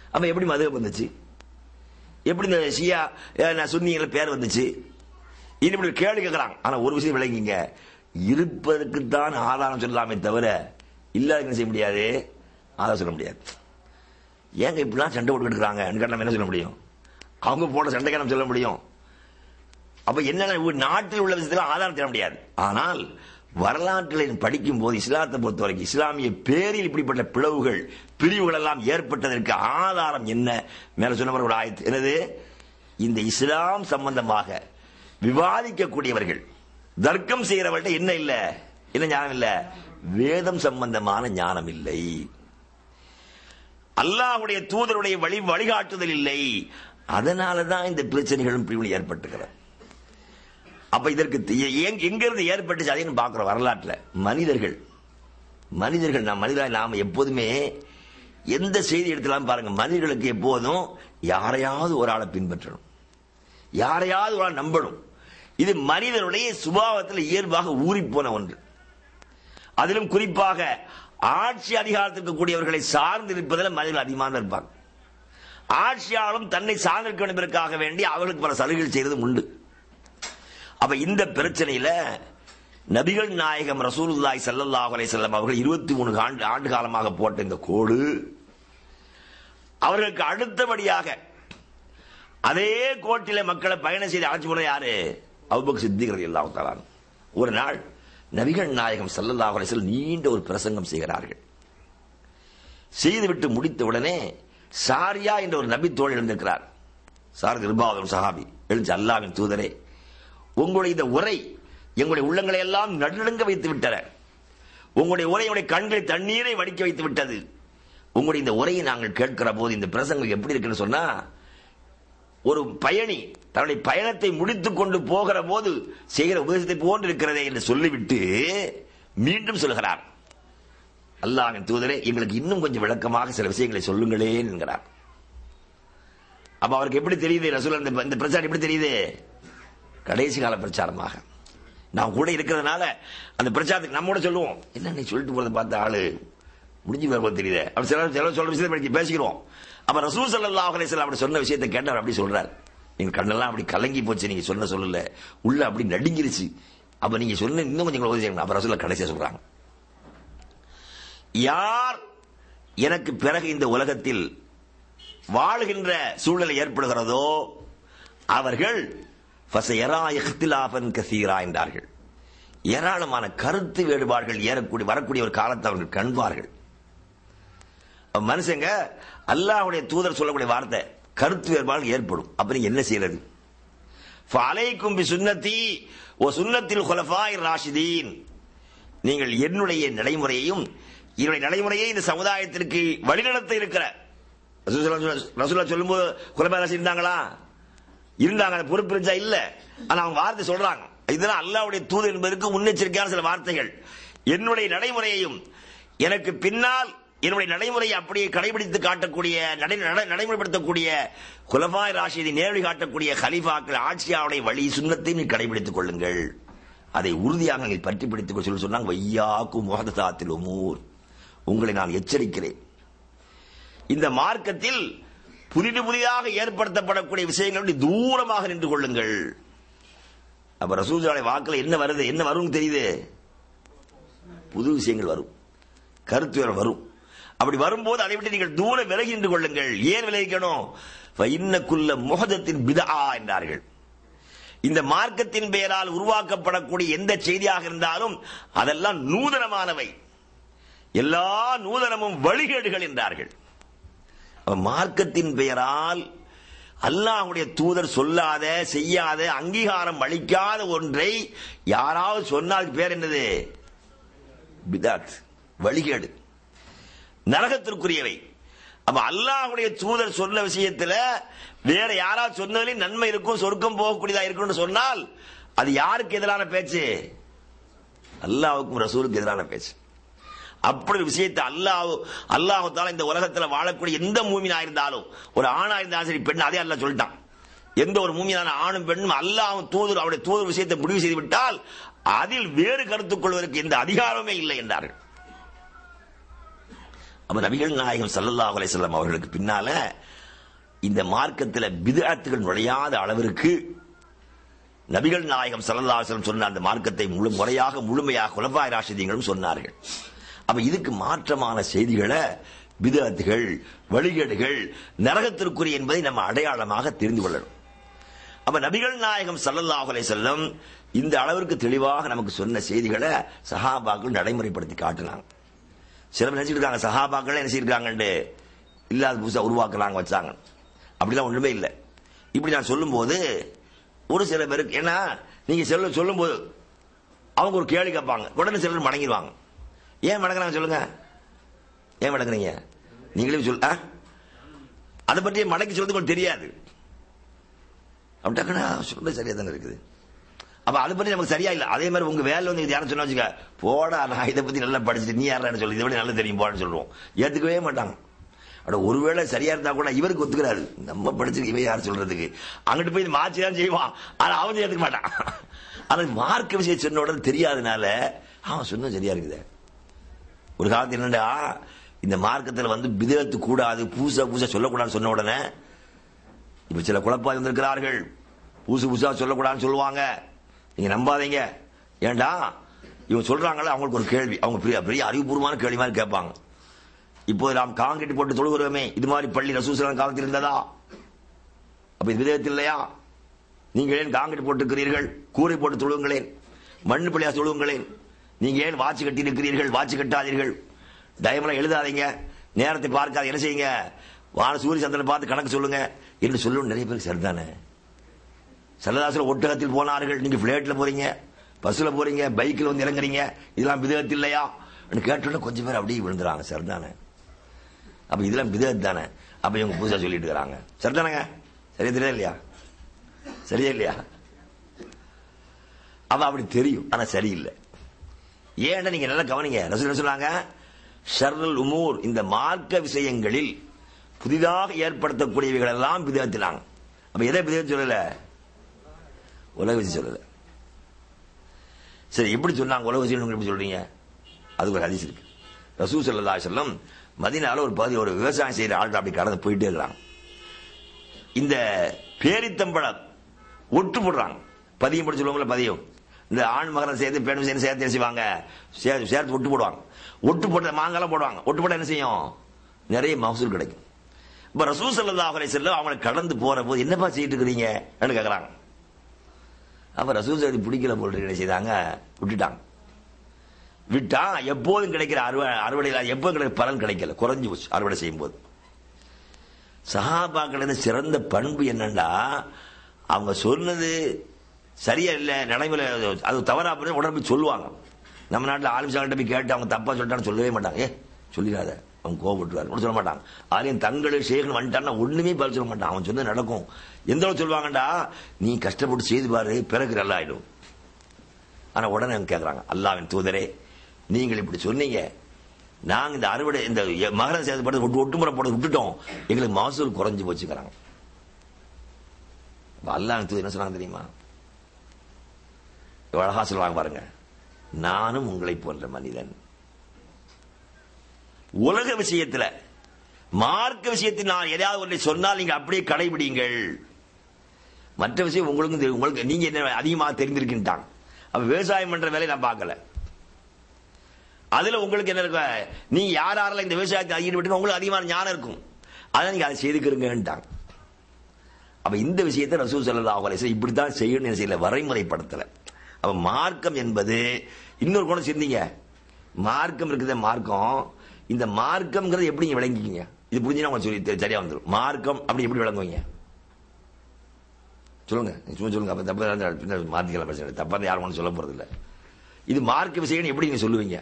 அப்ப எப்படி மதுகப் வந்துச்சு எப்படி இந்த ஷியா அஹ், நான் சுன்னிங்கிற பேர் வந்துச்சு இது இப்படி கேள்வி கேட்கறாங்க ஆனா ஒரு விஷயம் விளங்கிங்க இருப்பதற்கு தான் ஆதாரம் சொல்லலாமே தவிர இல்லாத என்ன செய்ய முடியாது ஆதாரம் சொல்ல முடியாது ஏங்க இப்படிலாம் சண்டை போட்டுக்கிட்டு இருக்காங்க நம்ம என்ன சொல்ல முடியும் அவங்க போட சண்டைக்கு நம்ம சொல்ல முடியும் அப்ப என்ன ஒரு நாட்டில் உள்ள விஷயத்துல ஆதாரம் தர முடியாது ஆனால் வரலாற்றில் படிக்கும் போது இஸ்லாத்தை பொறுத்த வரைக்கும் இஸ்லாமிய பேரில் இப்படிப்பட்ட பிளவுகள் பிரிவுகள் எல்லாம் ஏற்பட்டதற்கு ஆதாரம் என்ன மேல சொன்ன ஒரு ஆயத்து என்னது இந்த இஸ்லாம் சம்பந்தமாக விவாதிக்கக்கூடியவர்கள் தர்க்கம் செய்யறவர்கள்ட்ட என்ன இல்ல என்ன ஞானம் இல்ல வேதம் சம்பந்தமான ஞானம் இல்லை அல்லாஹ்வுடைய தூதருடைய வழி வழிகாட்டுதல் இல்லை அதனால தான் இந்த பிரச்சனைகளும் பிரிவுகள் ஏற்பட்டுகிறது அப்ப இதற்கு தி- எங்க- எங்கிருந்து ஏற்பட்டுச்சு அதையும் பார்க்கிறோம் வரலாற்றுல மனிதர்கள் மனிதர்கள் நாம் மனிதராய் நாம எப்போதுமே எந்த செய்தி எடுத்துலாம் பாருங்க மனிதர்களுக்கு எப்போதும் யாரையாவது ஒரு ஆளை பின்பற்றணும் யாரையாவது ஒரு ஆள் நம்பணும் இது மனிதனுடைய சுபாவத்தில் இயல்பாக ஊறிப்போன ஒன்று அதிலும் குறிப்பாக ஆட்சி அதிகாரத்திற்கு கூடியவர்களை சார்ந்து இருப்பதில் மனிதர்கள் அதிகமாக இருப்பாங்க ஆட்சியாளரும் தன்னை சார்ந்திருக்க வேண்டும் என்பதற்காக வேண்டி அவர்களுக்கு பல சலுகைகள் செய்யறதும் உண்டு அப்ப இந்த பிரச்சனையில நபிகள் நாயகம் ரசூலுல்லாஹி ஸல்லல்லாஹு அலைஹி வஸல்லம் அவர்கள் இருபத்தி மூணு ஆண்டு ஆண்டு காலமாக போட்ட இந்த கோடு அவர்களுக்கு அடுத்தபடியாக அதே கோட்டில மக்களை பயணம் செய்து ஆட்சி முறை யாரு அபுபக் சித்திக் ரலியல்லாஹு தஆலா அன்ஹு. ஒரு நாள் நபிகள் நாயகம் ஸல்லல்லாஹு அலைஹி வஸல்லம் நீண்ட ஒரு பிரசங்கம் செய்கிறார்கள் செய்துவிட்டு முடித்த உடனே சாரியா என்ற ஒரு நபி தோழி எழுந்திருக்கிறார் சார் கிருபாவதம் சஹாபி எழுந்து அல்லாவின் தூதரே உங்களுடைய இந்த உரை எங்களுடைய உள்ளங்களை எல்லாம் நடுநடுங்க வைத்து விட்டன உங்களுடைய உரை உங்களுடைய கண்களில் தண்ணீரை வடிக்க வைத்து விட்டது உங்களுடைய இந்த உரையை நாங்கள் கேட்கிற போது இந்த பிரசங்கம் எப்படி இருக்குன்னு சொன்னா ஒரு பயணி தன்னுடைய பயணத்தை முடித்துக் கொண்டு போகிற போது செய்கிற உபதேசத்தை போன்று இருக்கிறதே என்று சொல்லிவிட்டு மீண்டும் சொல்கிறார் அல்லாஹ்வின் தூதரே எங்களுக்கு இன்னும் கொஞ்சம் விளக்கமாக சில விஷயங்களை சொல்லுங்களேன் என்கிறார் அப்ப அவருக்கு எப்படி தெரியுது ரசூல் இந்த இந்த பிரச்சாரம் எப்படி தெரியுது கடைசி கால பிரச்சாரமாக நான் கூட இருக்கிறதுனால அந்த பிரச்சாரத்துக்கு நம்ம கூட சொல்லுவோம் என்ன நீ சொல்லிட்டு போறதை பார்த்த ஆளு முடிஞ்சு போற போது தெரியுது அப்படி சில சில சொல்ற விஷயத்தை பற்றி பேசிக்கிறோம் அப்ப ரசூல் ஸல்லல்லாஹு அலைஹி வஸல்லம் அப்படி சொன்ன விஷயத்தை கேட்டவர் அப்படி சொல்றாரு நீங்க கண்ணெல்லாம் அப்படி கலங்கி போச்சு நீங்க சொன்ன சொல்லல உள்ள அப்படி நடுங்கிருச்சு அப்ப நீங்க சொன்ன இன்னும் கொஞ்சம் உதவி செய்யணும் அப்ப ரசூல கடைசியா சொல்றாங்க யார் எனக்கு பிறகு இந்த உலகத்தில் வாழுகின்ற சூழ்நிலை ஏற்படுகிறதோ அவர்கள் ஃபசயரா இஹ்திலாஃபன் கசீரா என்றார்கள் ஏராளமான கருத்து வேறுபாடுகள் ஏறக்கூடிய வரக்கூடிய ஒரு காலத்தை அவர்கள் கண்பார்கள் அப்ப மனுஷங்க அல்லாஹ்வுடைய தூதர் சொல்லக்கூடிய வார்த்தை கருத்து வேறுபாடு ஏற்படும் அப்ப நீங்க என்ன செய்யறது ஃபலைக்கும் பி சுன்னதி ஓ சுன்னத்தில் குலஃபாய் ராஷிதீன் நீங்கள் என்னுடைய நடைமுறையையும் என்னுடைய நடைமுறையை இந்த சமுதாயத்திற்கு வழிநடத்த இருக்கிற ரசூலா சொல்லும்போது குலபா ராசி இருந்தாங்களா இருந்தாங்க அந்த பொறுப்பு இருந்துச்சா இல்ல ஆனா அவங்க வார்த்தை சொல்றாங்க இதெல்லாம் அல்லாவுடைய தூது என்பதற்கு முன்னெச்சரிக்கையான சில வார்த்தைகள் என்னுடைய நடைமுறையையும் எனக்கு பின்னால் என்னுடைய நடைமுறையை அப்படியே கடைபிடித்து காட்டக்கூடிய நடை- நட- நடைமுறைப்படுத்தக்கூடிய குலபாய் ராஷிதை நேரடி காட்டக்கூடிய ஹலீஃபாக்கள் ஆட்சியாவுடைய வழி சுண்ணத்தை நீ கடைபிடித்துக் கொள்ளுங்கள் அதை உறுதியாக நீங்கள் பற்றி பிடித்துக் கொள்ள சொல்லி சொன்னாங்க வையாக்கும் முகதாத்தில் உமூர் உங்களை நான் எச்சரிக்கிறேன் இந்த மார்க்கத்தில் புதிது புதிதாக ஏற்படுத்தப்படக்கூடிய விஷயங்களை தூரமாக நின்று கொள்ளுங்கள் அப்ப ரசூஜாலை வாக்குல என்ன வருது என்ன வரும்னு தெரியுது புது விஷயங்கள் வரும் கருத்து வேறு வரும் அப்படி வரும்போது அதை விட்டு நீங்கள் தூர விலகி நின்று கொள்ளுங்கள் ஏன் விலகிக்கணும் இன்னக்குள்ள முகதத்தின் பிதா என்றார்கள் இந்த மார்க்கத்தின் பெயரால் உருவாக்கப்படக்கூடிய எந்த செய்தியாக இருந்தாலும் அதெல்லாம் நூதனமானவை எல்லா நூதனமும் வழிகேடுகள் என்றார்கள் அப்ப மார்க்கத்தின் பெயரால் அல்லாஹ்வுடைய தூதர் சொல்லாத செய்யாத அங்கீகாரம் அளிக்காத ஒன்றை யாராவது சொன்னால் அதுக்கு பேர் என்னது பிதாத் வழிகேடு நரகத்திற்குரியவை அப்ப அல்லாஹ்வுடைய தூதர் சொன்ன விஷயத்துல வேற யாராவது சொன்னதுலயும் நன்மை இருக்கும் சொர்க்கம் போகக்கூடியதா இருக்கும்னு சொன்னால் அது யாருக்கு எதிரான பேச்சு அல்லாஹ்வுக்கும் ரசூலுக்கு எதிரான பேச்சு அப்படி ஒரு விஷயத்தை அல்லாஹ் அல்லாஹு தாலா இந்த உலகத்துல வாழக்கூடிய எந்த மூமினா இருந்தாலும் ஒரு ஆணா இருந்தாலும் சரி பெண் அதே அல்லாஹ் சொல்லிட்டான் எந்த ஒரு மூமியான ஆணும் பெண்ணும் அல்லாஹ் தூதர் அவருடைய தூதர் விஷயத்தை முடிவு செய்து விட்டால் அதில் வேறு கருத்துக் கொள்வதற்கு எந்த அதிகாரமே இல்லை என்றார்கள் அப்ப நபிகள் நாயகம் ஸல்லல்லாஹு அலைஹி வஸல்லம் அவர்களுக்கு பின்னால இந்த மார்க்கத்தில் பிதஅத்துகள் நுழையாத அளவிற்கு நபிகள் நாயகம் ஸல்லல்லாஹு அலைஹி வஸல்லம் சொன்ன அந்த மார்க்கத்தை முழு முறையாக முழுமையாக குலபாய் ராஷிதீங்களும் சொன்னார்கள் அப்ப இதுக்கு மாற்றமான செய்திகளை பிதஅத்துகள் வழிகேடுகள் நரகத்திற்குரிய என்பதை நம்ம அடையாளமாக தெரிந்து கொள்ளணும் அப்ப நபிகள் நாயகம் ஸல்லல்லாஹு அலைஹி வஸல்லம் இந்த அளவிற்கு தெளிவாக நமக்கு சொன்ன செய்திகளை சஹாபாக்கள் நடைமுறைப்படுத்தி காட்டினாங்க சில பேர் நினைச்சிட்டு இருக்காங்க சஹாபாக்கள் என்ன செய்யிருக்காங்கன்னு இல்லாத புதுசா உருவாக்குறாங்க வச்சாங்க அப்படிலாம் ஒண்ணுமே இல்லை இப்படி நான் சொல்லும்போது ஒரு சில பேருக்கு ஏன்னா நீங்க சொல்ல சொல்லும்போது அவங்க ஒரு கேள்வி கேட்பாங்க உடனே சிலர் மடங்கிடுவாங்க ஏன் மடங்குறாங்க சொல்லுங்க ஏன் மடங்குறீங்க நீங்களே சொல் ஆ? அதை பற்றி மடக்கி சொல்றது உங்களுக்கு தெரியாது அப்படி டக்குனு சொல்றது சரியா தானே இருக்குது அப்ப அதை பத்தி நமக்கு சரியா இல்ல அதே மாதிரி உங்க வேலை வந்து யாரும் சொன்னா வச்சுக்க போடா நான் இதை பத்தி நல்லா படிச்சுட்டு நீ யாரான்னு சொல்லி இதை விட நல்லா தெரியும் போடான்னு சொல்லுவோம் ஏத்துக்கவே மாட்டாங்க அட ஒருவேளை சரியா இருந்தா கூட இவருக்கு ஒத்துக்கிறாரு நம்ம படிச்சு இவன் யார் சொல்றதுக்கு அங்கிட்டு போய் மாற்றி தான் செய்வான் ஆனா அவன் ஏத்துக்க மாட்டான் ஆனா மார்க்க விஷயம் சொன்ன உடனே தெரியாதனால அவன் சொன்னது சரியா இருக்குது ஒரு காலத்து என்னடா இந்த மார்க்கத்துல வந்து பிதத்து கூடாது பூசா பூசா சொல்லக்கூடாதுன்னு சொன்ன உடனே இப்ப சில குழப்பாய் வந்திருக்கிறார்கள் பூசு பூசா சொல்லக்கூடாதுன்னு சொல்லுவாங்க நீங்க நம்பாதீங்க ஏண்டா இவங்க சொல்றாங்கல்ல அவங்களுக்கு ஒரு கேள்வி அவங்க பெரிய பெரிய அறிவுபூர்வமான கேள்வி மாதிரி கேட்பாங்க இப்போ நாம் காங்கிரீட் போட்டு தொழுகிறோமே இது மாதிரி பள்ளி ரசூசலம் காலத்தில் இருந்ததா அப்ப இது விதத்தில் இல்லையா நீங்கள் ஏன் காங்கிரீட் போட்டுக்கிறீர்கள் கூரை போட்டு தொழுவுங்களேன் மண்ணு பிள்ளையா தொழுவுங்களேன் நீங்க ஏன் வாட்சி கட்டி இருக்கிறீர்கள் வாட்சி கட்டாதீர்கள் டயமெல்லாம் எழுதாதீங்க நேரத்தை பார்க்காத என்ன செய்யுங்க வான சூரிய சந்திரனை பார்த்து கணக்கு சொல்லுங்க என்று சொல்லணும் நிறைய பேருக்கு சரிதானே சல்லதாசில் ஒட்டகத்தில் போனார்கள் நீங்க பிளேட்ல போறீங்க பஸ்ல போறீங்க பைக்கில் வந்து இறங்குறீங்க இதெல்லாம் விதத்தில் இல்லையா கேட்டோன்னு கொஞ்சம் பேர் அப்படியே விழுந்துறாங்க சரிதானே அப்ப இதெல்லாம் விதத் தானே அப்ப இவங்க புதுசா சொல்லிட்டு இருக்கிறாங்க சரிதானங்க சரியா தெரியல இல்லையா சரியா இல்லையா அவ அப்படி தெரியும் ஆனா சரியில்லை ஏன்னா நீங்க நல்லா கவனிங்க ரசூல் என்ன சொன்னாங்க ஷர்ருல் உமூர் இந்த மார்க்க விஷயங்களில் புதிதாக ஏற்படுத்தக்கூடியவைகள் எல்லாம் விதத்தினாங்க அப்ப எதை விதம் சொல்லல உலக விஷயம் சொல்லல சரி எப்படி சொன்னாங்க உலக விஷயம் எப்படி சொல்றீங்க அது ஒரு ஹதீஸ் இருக்கு ரசூ சல்லா செல்லம் மதினால ஒரு பகுதி ஒரு விவசாயம் செய்யற ஆள்கள் அப்படி கடந்து போயிட்டே இருக்கிறாங்க இந்த பேரித்தம்பழம் ஒட்டு போடுறாங்க பதியம் போட்டு சொல்லுவாங்கல்ல பதியம் இந்த ஆண் மகரம் சேர்த்து பெண் சேர்த்து சேர்த்து என்ன செய்வாங்க சேர்த்து சேர்த்து ஒட்டு போடுவாங்க ஒட்டு போட்ட மாங்காலாம் போடுவாங்க ஒட்டு போட என்ன செய்யும் நிறைய மகசூல் கிடைக்கும் இப்ப ரசூ சல்லா செல்லம் அவங்களை கடந்து போற போது என்னப்பா செய்யிட்டு இருக்கிறீங்க கேக்குறாங்க அப்ப ரசூல் சரி பிடிக்கல போல் என்ன செய்தாங்க விட்டுட்டாங்க விட்டா எப்போதும் கிடைக்கிற அறுவடை அறுவடையில் எப்போதும் கிடைக்கிற பலன் கிடைக்கல குறைஞ்சு போச்சு அறுவடை செய்யும் போது சஹாபாக்களின் சிறந்த பண்பு என்னன்னா அவங்க சொன்னது சரியா இல்ல நடைமுறை அது தவறா பண்ணி உடனே போய் சொல்லுவாங்க நம்ம நாட்டில் ஆலிம்சாங்கிட்ட போய் கேட்டு அவங்க தப்பா சொல்லிட்டான்னு சொல்லவே மாட்டாங்க ஏ சொல்லிடாத அவன் கோவப்பட்டுவார் சொல்ல மாட்டாங்க ஆலயம் தங்களும் சேகன் வந்துட்டான்னா ஒண்ணுமே பதில் சொல்ல மாட்டான் அவன் சொன்னது நடக்கும் எந்த அளவு சொல்லுவாங்கடா நீ கஷ்டப்பட்டு செய்து பாரு பிறகு நல்லா ஆயிடும் ஆனா உடனே அவங்க கேட்கறாங்க அல்லாவின் தூதரே நீங்கள் இப்படி சொன்னீங்க நாங்க இந்த அறுவடை இந்த மகர சேர்த்து ஒட்டு ஒட்டுமுறை போட விட்டுட்டோம் எங்களுக்கு மகசூல் குறைஞ்சு போச்சுக்கிறாங்க அல்லாவின் தூதர் என்ன சொன்னாங்க தெரியுமா அழகா சொல்லுவாங்க பாருங்க நானும் உங்களை போன்ற மனிதன் உலக விஷயத்துல மார்க்க விஷயத்தில் நான் எதையாவது ஒன்றை சொன்னால் நீங்க அப்படியே கடைபிடிங்கள் மற்ற விஷயம் உங்களுக்கு தெரியும். உங்களுக்கு நீங்க என்ன அதிகமாக தெரிந்திருக்கின்றாங்க அப்ப விவசாயம் பண்ற வேலையை நான் பார்க்கல அதுல உங்களுக்கு என்ன இருக்கு நீங்க யார் யாரெல்லாம் இந்த விவசாயத்தை ஈடுபட்டு உங்களுக்கு அதிகமான ஞானம் இருக்கும் அதை நீங்க அதை செய்துக்கிறீங்கன்ட்டாங்க அப்ப இந்த விஷயத்தை ரசூல் சல்லா அலைஹி இப்படித்தான் செய்யணும் என்ன செய்யல வரைமுறைப்படுத்தல அப்ப மார்க்கம் என்பது இன்னொரு குணம் சிந்திங்க மார்க்கம் இருக்குது மார்க்கம் இந்த மார்க்கம்ங்கிறது எப்படி நீங்க விளங்கிக்கிங்க இது புரிஞ்சுனா உங்களுக்கு சொல்லி தெ- சரியா வந்துடும் மார்க்கம் அப்படி எப்படி விளங்குவீங்க சொல்லுங்க நீங்க சும்மா சொல்லுங்க அப்ப தப்பா இருந்தா பின்ன மாத்திக்கலாம் பிரச்சனை இல்லை. தப்பா இருந்தா யாரும் ஒண்ணும் சொல்ல போறது இல்ல இது மார்க்க விஷயம் எப்படி நீங்க சொல்லுவீங்க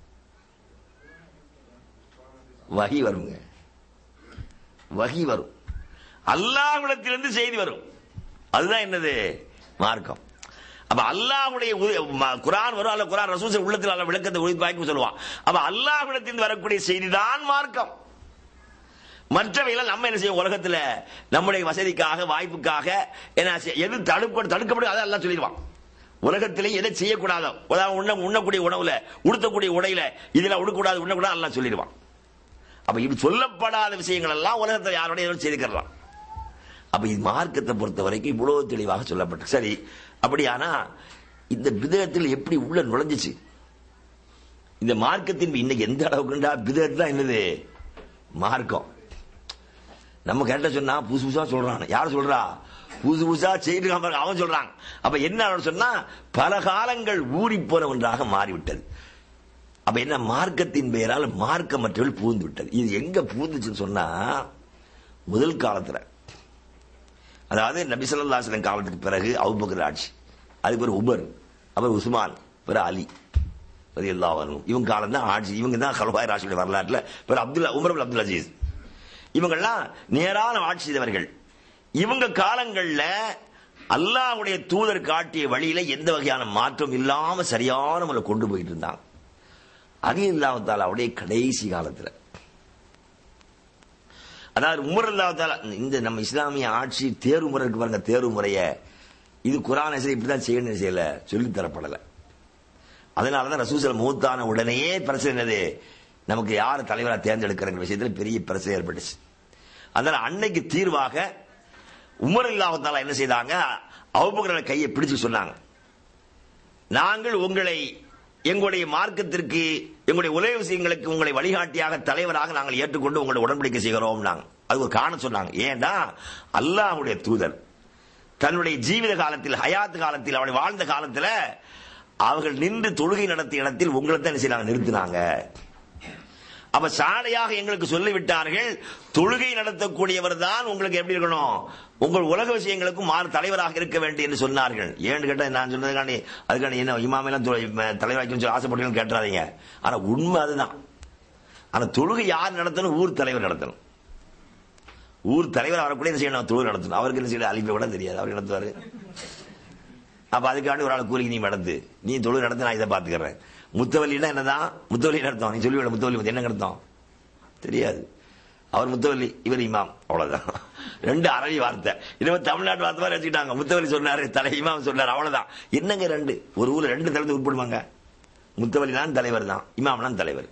வகி வருங்க வகி வரும் அல்லாஹ்விடத்திலிருந்து செய்தி வரும் அதுதான் என்னது மார்க்கம் அப்ப அல்லாஹ்வுடைய உத- ம- குர்ஆன் வரும் அல்ல குர்ஆன் ரசூல் உள்ளத்தில் அல்ல விளக்கத்தை உழைப்பாக்கி சொல்லுவான் அப்ப அல்லாஹ்விடத்திலிருந்து வரக்கூடிய செய்திதான் மார்க்கம் மற்றவைகள் நம்ம என்ன செய்யும் உலகத்துல நம்முடைய வசதிக்காக வாய்ப்புக்காக என்ன செய்ய- எது தடுக்க தடுக்கப்படும் அதை எல்லாம் சொல்லிடுவான் உலகத்திலே எதை செய்யக்கூடாதோ அதாவது உண்ண உண்ணக்கூடிய உணவுல உடுத்தக்கூடிய உடையில இதுல உடக்கூடாது உண்ணக்கூடாது எல்லாம் சொல்லிடுவான் அப்ப இப்படி சொல்லப்படாத விஷயங்கள் எல்லாம் உலகத்தில் யாரோட செய்துக்கலாம் அப்ப இது மார்க்கத்தை பொறுத்த வரைக்கும் இவ்வளவு தெளிவாக சொல்லப்பட்டு சரி அப்படியானா இந்த விதத்தில் எப்படி உள்ள நுழைஞ்சிச்சு இந்த மார்க்கத்தின் இன்னைக்கு எந்த அளவுக்குண்டா பிதத் தான் என்னது மார்க்கம் நம்ம கேட்ட சொன்னா புதுசு புதுசா சொல்றான் யார் சொல்றா புதுசு புதுசா செய்து அவன் சொல்றான் அப்ப என்ன அவன் சொன்னா பல காலங்கள் ஊறி போன ஒன்றாக மாறிவிட்டது அப்ப என்ன மார்க்கத்தின் பெயரால் மார்க்கமற்றவர்கள் பூந்து விட்டது இது எங்க பூந்துச்சுன்னு சொன்னா முதல் காலத்துல அதாவது நபிசல்லாசலம் காலத்துக்கு பிறகு அவுபக்கர் ஆட்சி அதுக்கு பிறகு உமர் அப்புறம் உஸ்மான் பிறகு அலி அது எல்லா வரும் இவங்க காலம் தான் ஆட்சி இவங்க தான் ஹல்பாய் ராசியுடைய வரலாற்றுல பிறகு Abdullah Umar bin Abdul Aziz இவங்கெல்லாம் நேரான ஆட்சி செய்தவர்கள் இவங்க காலங்கள்ல அல்லாஹ்வுடைய தூதர் காட்டிய வழியில எந்த வகையான மாற்றம் இல்லாம சரியான முறை கொண்டு போயிட்டு இருந்தாங்க அலி இல்லாமத்தால் அவருடைய கடைசி காலத்துல அதாவது உமர் இல்லாமத்தால இந்த நம்ம இஸ்லாமிய ஆட்சி தேர்வு முறை இருக்கு பாருங்க தேர்வு முறைய இது குரான் சரி இப்படிதான் செய்யணும் செய்யல சொல்லி தரப்படல அதனாலதான் ரசூசல் மூத்தான உடனேயே பிரச்சனை என்னது நமக்கு யார் தலைவராக தேர்ந்தெடுக்கிற விஷயத்தில் பெரிய பிரச்சனை ஏற்பட்டுச்சு அதனால அன்னைக்கு தீர்வாக உமர் இல்லாமத்தால என்ன செய்தாங்க அவுபக்கர கையை பிடிச்சு சொன்னாங்க நாங்கள் உங்களை எங்களுடைய மார்க்கத்திற்கு எங்களுடைய உலக விஷயங்களுக்கு உங்களை வழிகாட்டியாக தலைவராக நாங்கள் ஏற்றுக்கொண்டு உங்களை உடன்படிக்கை செய்கிறோம் நாங்க அது ஒரு காரணம் சொன்னாங்க ஏன்னா அல்லாஹ்வுடைய தூதர் தன்னுடைய ஜீவித காலத்தில் ஹயாத் காலத்தில் அவளை வாழ்ந்த காலத்தில் அவர்கள் நின்று தொழுகை நடத்திய இடத்தில் உங்களை தான் என்ன செய்றாங்க நிறுத்தினாங்க அப்ப சாலையாக எங்களுக்கு சொல்லிவிட்டார்கள் தொழுகை நடத்தக்கூடியவர் தான் உங்களுக்கு எப்படி இருக்கணும் உங்கள் உலக விஷயங்களுக்கும் மாறு தலைவராக இருக்க வேண்டும் என்று சொன்னார்கள் ஏன்னு கேட்டா நான் சொன்னதுக்காண்டி அதுக்காண்டி என்ன இமாமெல்லாம் தலைவராக்கணும்னு சொல்லி ஆசைப்பட்டீங்கன்னு கேட்டுறாதீங்க ஆனா உண்மை அதுதான் ஆனா தொழுகை யார் நடத்தணும் ஊர் தலைவர் நடத்தணும் ஊர் தலைவர் வரக்கூடிய என்ன செய்யணும் தொழுகை நடத்தணும் அவருக்கு என்ன செய்யணும் அழிப்பை கூட தெரியாது அவர் நடத்துவாரு அப்ப அதுக்காண்டி ஒரு ஆள் கூலிக்கு நீ நடத்து நீ தொழில் நடத்து நான் இதை பாத்துக்கிறேன் முத்தவல்லினா என்னதான் முத்தவல்லி நடத்தம் நீ சொல்லி முத்தவல்லி என்ன நடத்தம் தெரியாது அவர் முத்தவல்லி இவர் இமாம் அவ்வளவுதான் ரெண்டு அரபி வார்த்தை இனிமே தமிழ்நாட்டு வார்த்தை மாதிரி வச்சுக்கிட்டாங்க முத்தவல்லி சொன்னாரு தலை இமாம் சொன்னாரு அவ்வளவுதான் என்னங்க ரெண்டு ஒரு ஊர்ல ரெண்டு தலைவர் உட்படுவாங்க முத்தவல்லி தான் தலைவர் தான் இமாம் தான் தலைவர்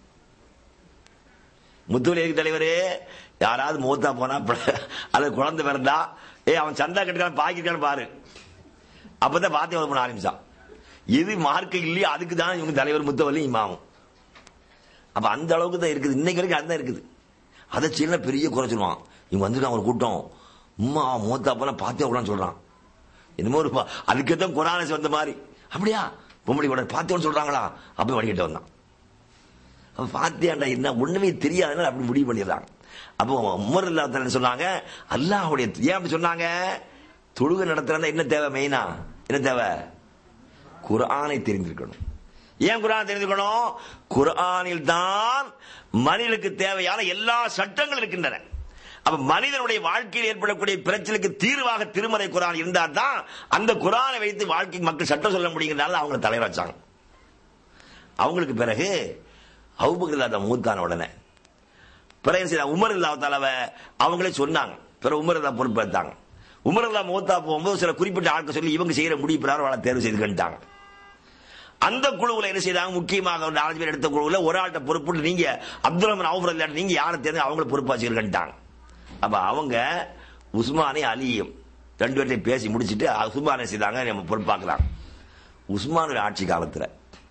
முத்தவல்லி எதுக்கு தலைவர் யாராவது மூத்தா போனா அது குழந்தை பிறந்தா ஏ அவன் சந்தா கட்டுக்கான பாக்கிருக்கான்னு பாரு அப்பதான் பாத்தியம் பண்ண ஆரம்பிச்சான் எது மார்க்க இல்லையோ அதுக்கு தான் இவங்க தலைவர் முத்தவல்லி இமாமும் அப்ப அந்த அளவுக்கு தான் இருக்குது இன்னைக்கு வரைக்கும் அதுதான் இருக்குது அதை சின்ன பெரிய குறை சொல்லுவான் இவங்க வந்திருக்காங்க ஒரு கூட்டம் உம்மா மூத்தா போல பாத்தியா விடலாம் சொல்றான் என்னமோ ஒரு அதுக்கே தான் குரான வந்த மாதிரி அப்படியா பொம்பளை கூட பாத்தியான்னு சொல்றாங்களா அப்ப வடிகிட்ட வந்தான் அப்ப பாத்தியாண்டா என்ன ஒண்ணுமே தெரியாதனால அப்படி முடிவு பண்ணிடுறாங்க அப்போ உமர் இல்லாத சொன்னாங்க அல்லாஹுடைய ஏன் அப்படி சொன்னாங்க தொழுகை நடத்துறதா என்ன தேவை மெயினா என்ன தேவை குரானை தெரிந்திருக்கணும் ஏன் குரான் தெரிஞ்சுக்கணும் குரானில் தான் மனிதனுக்கு தேவையான எல்லா சட்டங்கள் இருக்கின்றன அப்ப மனிதனுடைய வாழ்க்கையில் ஏற்படக்கூடிய பிரச்சனைக்கு தீர்வாக திருமறை குரான் இருந்தால் தான் அந்த குரானை வைத்து வாழ்க்கை மக்கள் சட்டம் சொல்ல முடியுங்கிறதால அவங்களை தலைவர் வச்சாங்க அவங்களுக்கு பிறகு அவுபகில்லாத மூத்தான உடனே பிறகு செய்த உமர் இல்லாத்தாலவ அவங்களே சொன்னாங்க பிறகு உமர் இல்லா பொறுப்பேற்றாங்க உமர் இல்லா மூத்தா போகும்போது சில குறிப்பிட்ட ஆட்கள் சொல்லி இவங்க செய்யற முடிவு பிரகாரம் அவளை தேர்வு செய்துக்கிட்டாங்க அந்த குழுவில் என்ன செய்தாங்க முக்கியமாக ஒரு நாலஞ்சு பேர் எடுத்த குழுவில் ஒரு ஆள்கிட்ட பொறுப்பு நீங்க அப்துல் ரஹ்மான் அவுஃபர் இல்ல நீங்க யாரை தேர்ந்து அவங்கள பொறுப்பா செய்யுங்கன்ட்டாங்க அப்ப அவங்க உஸ்மானே அலியும் ரெண்டு பேர்ட்டையும் பேசி முடிச்சுட்டு உஸ்மானை செய்தாங்க நம்ம பொறுப்பாக்கலாம் உஸ்மானுடைய ஆட்சி காலத்துல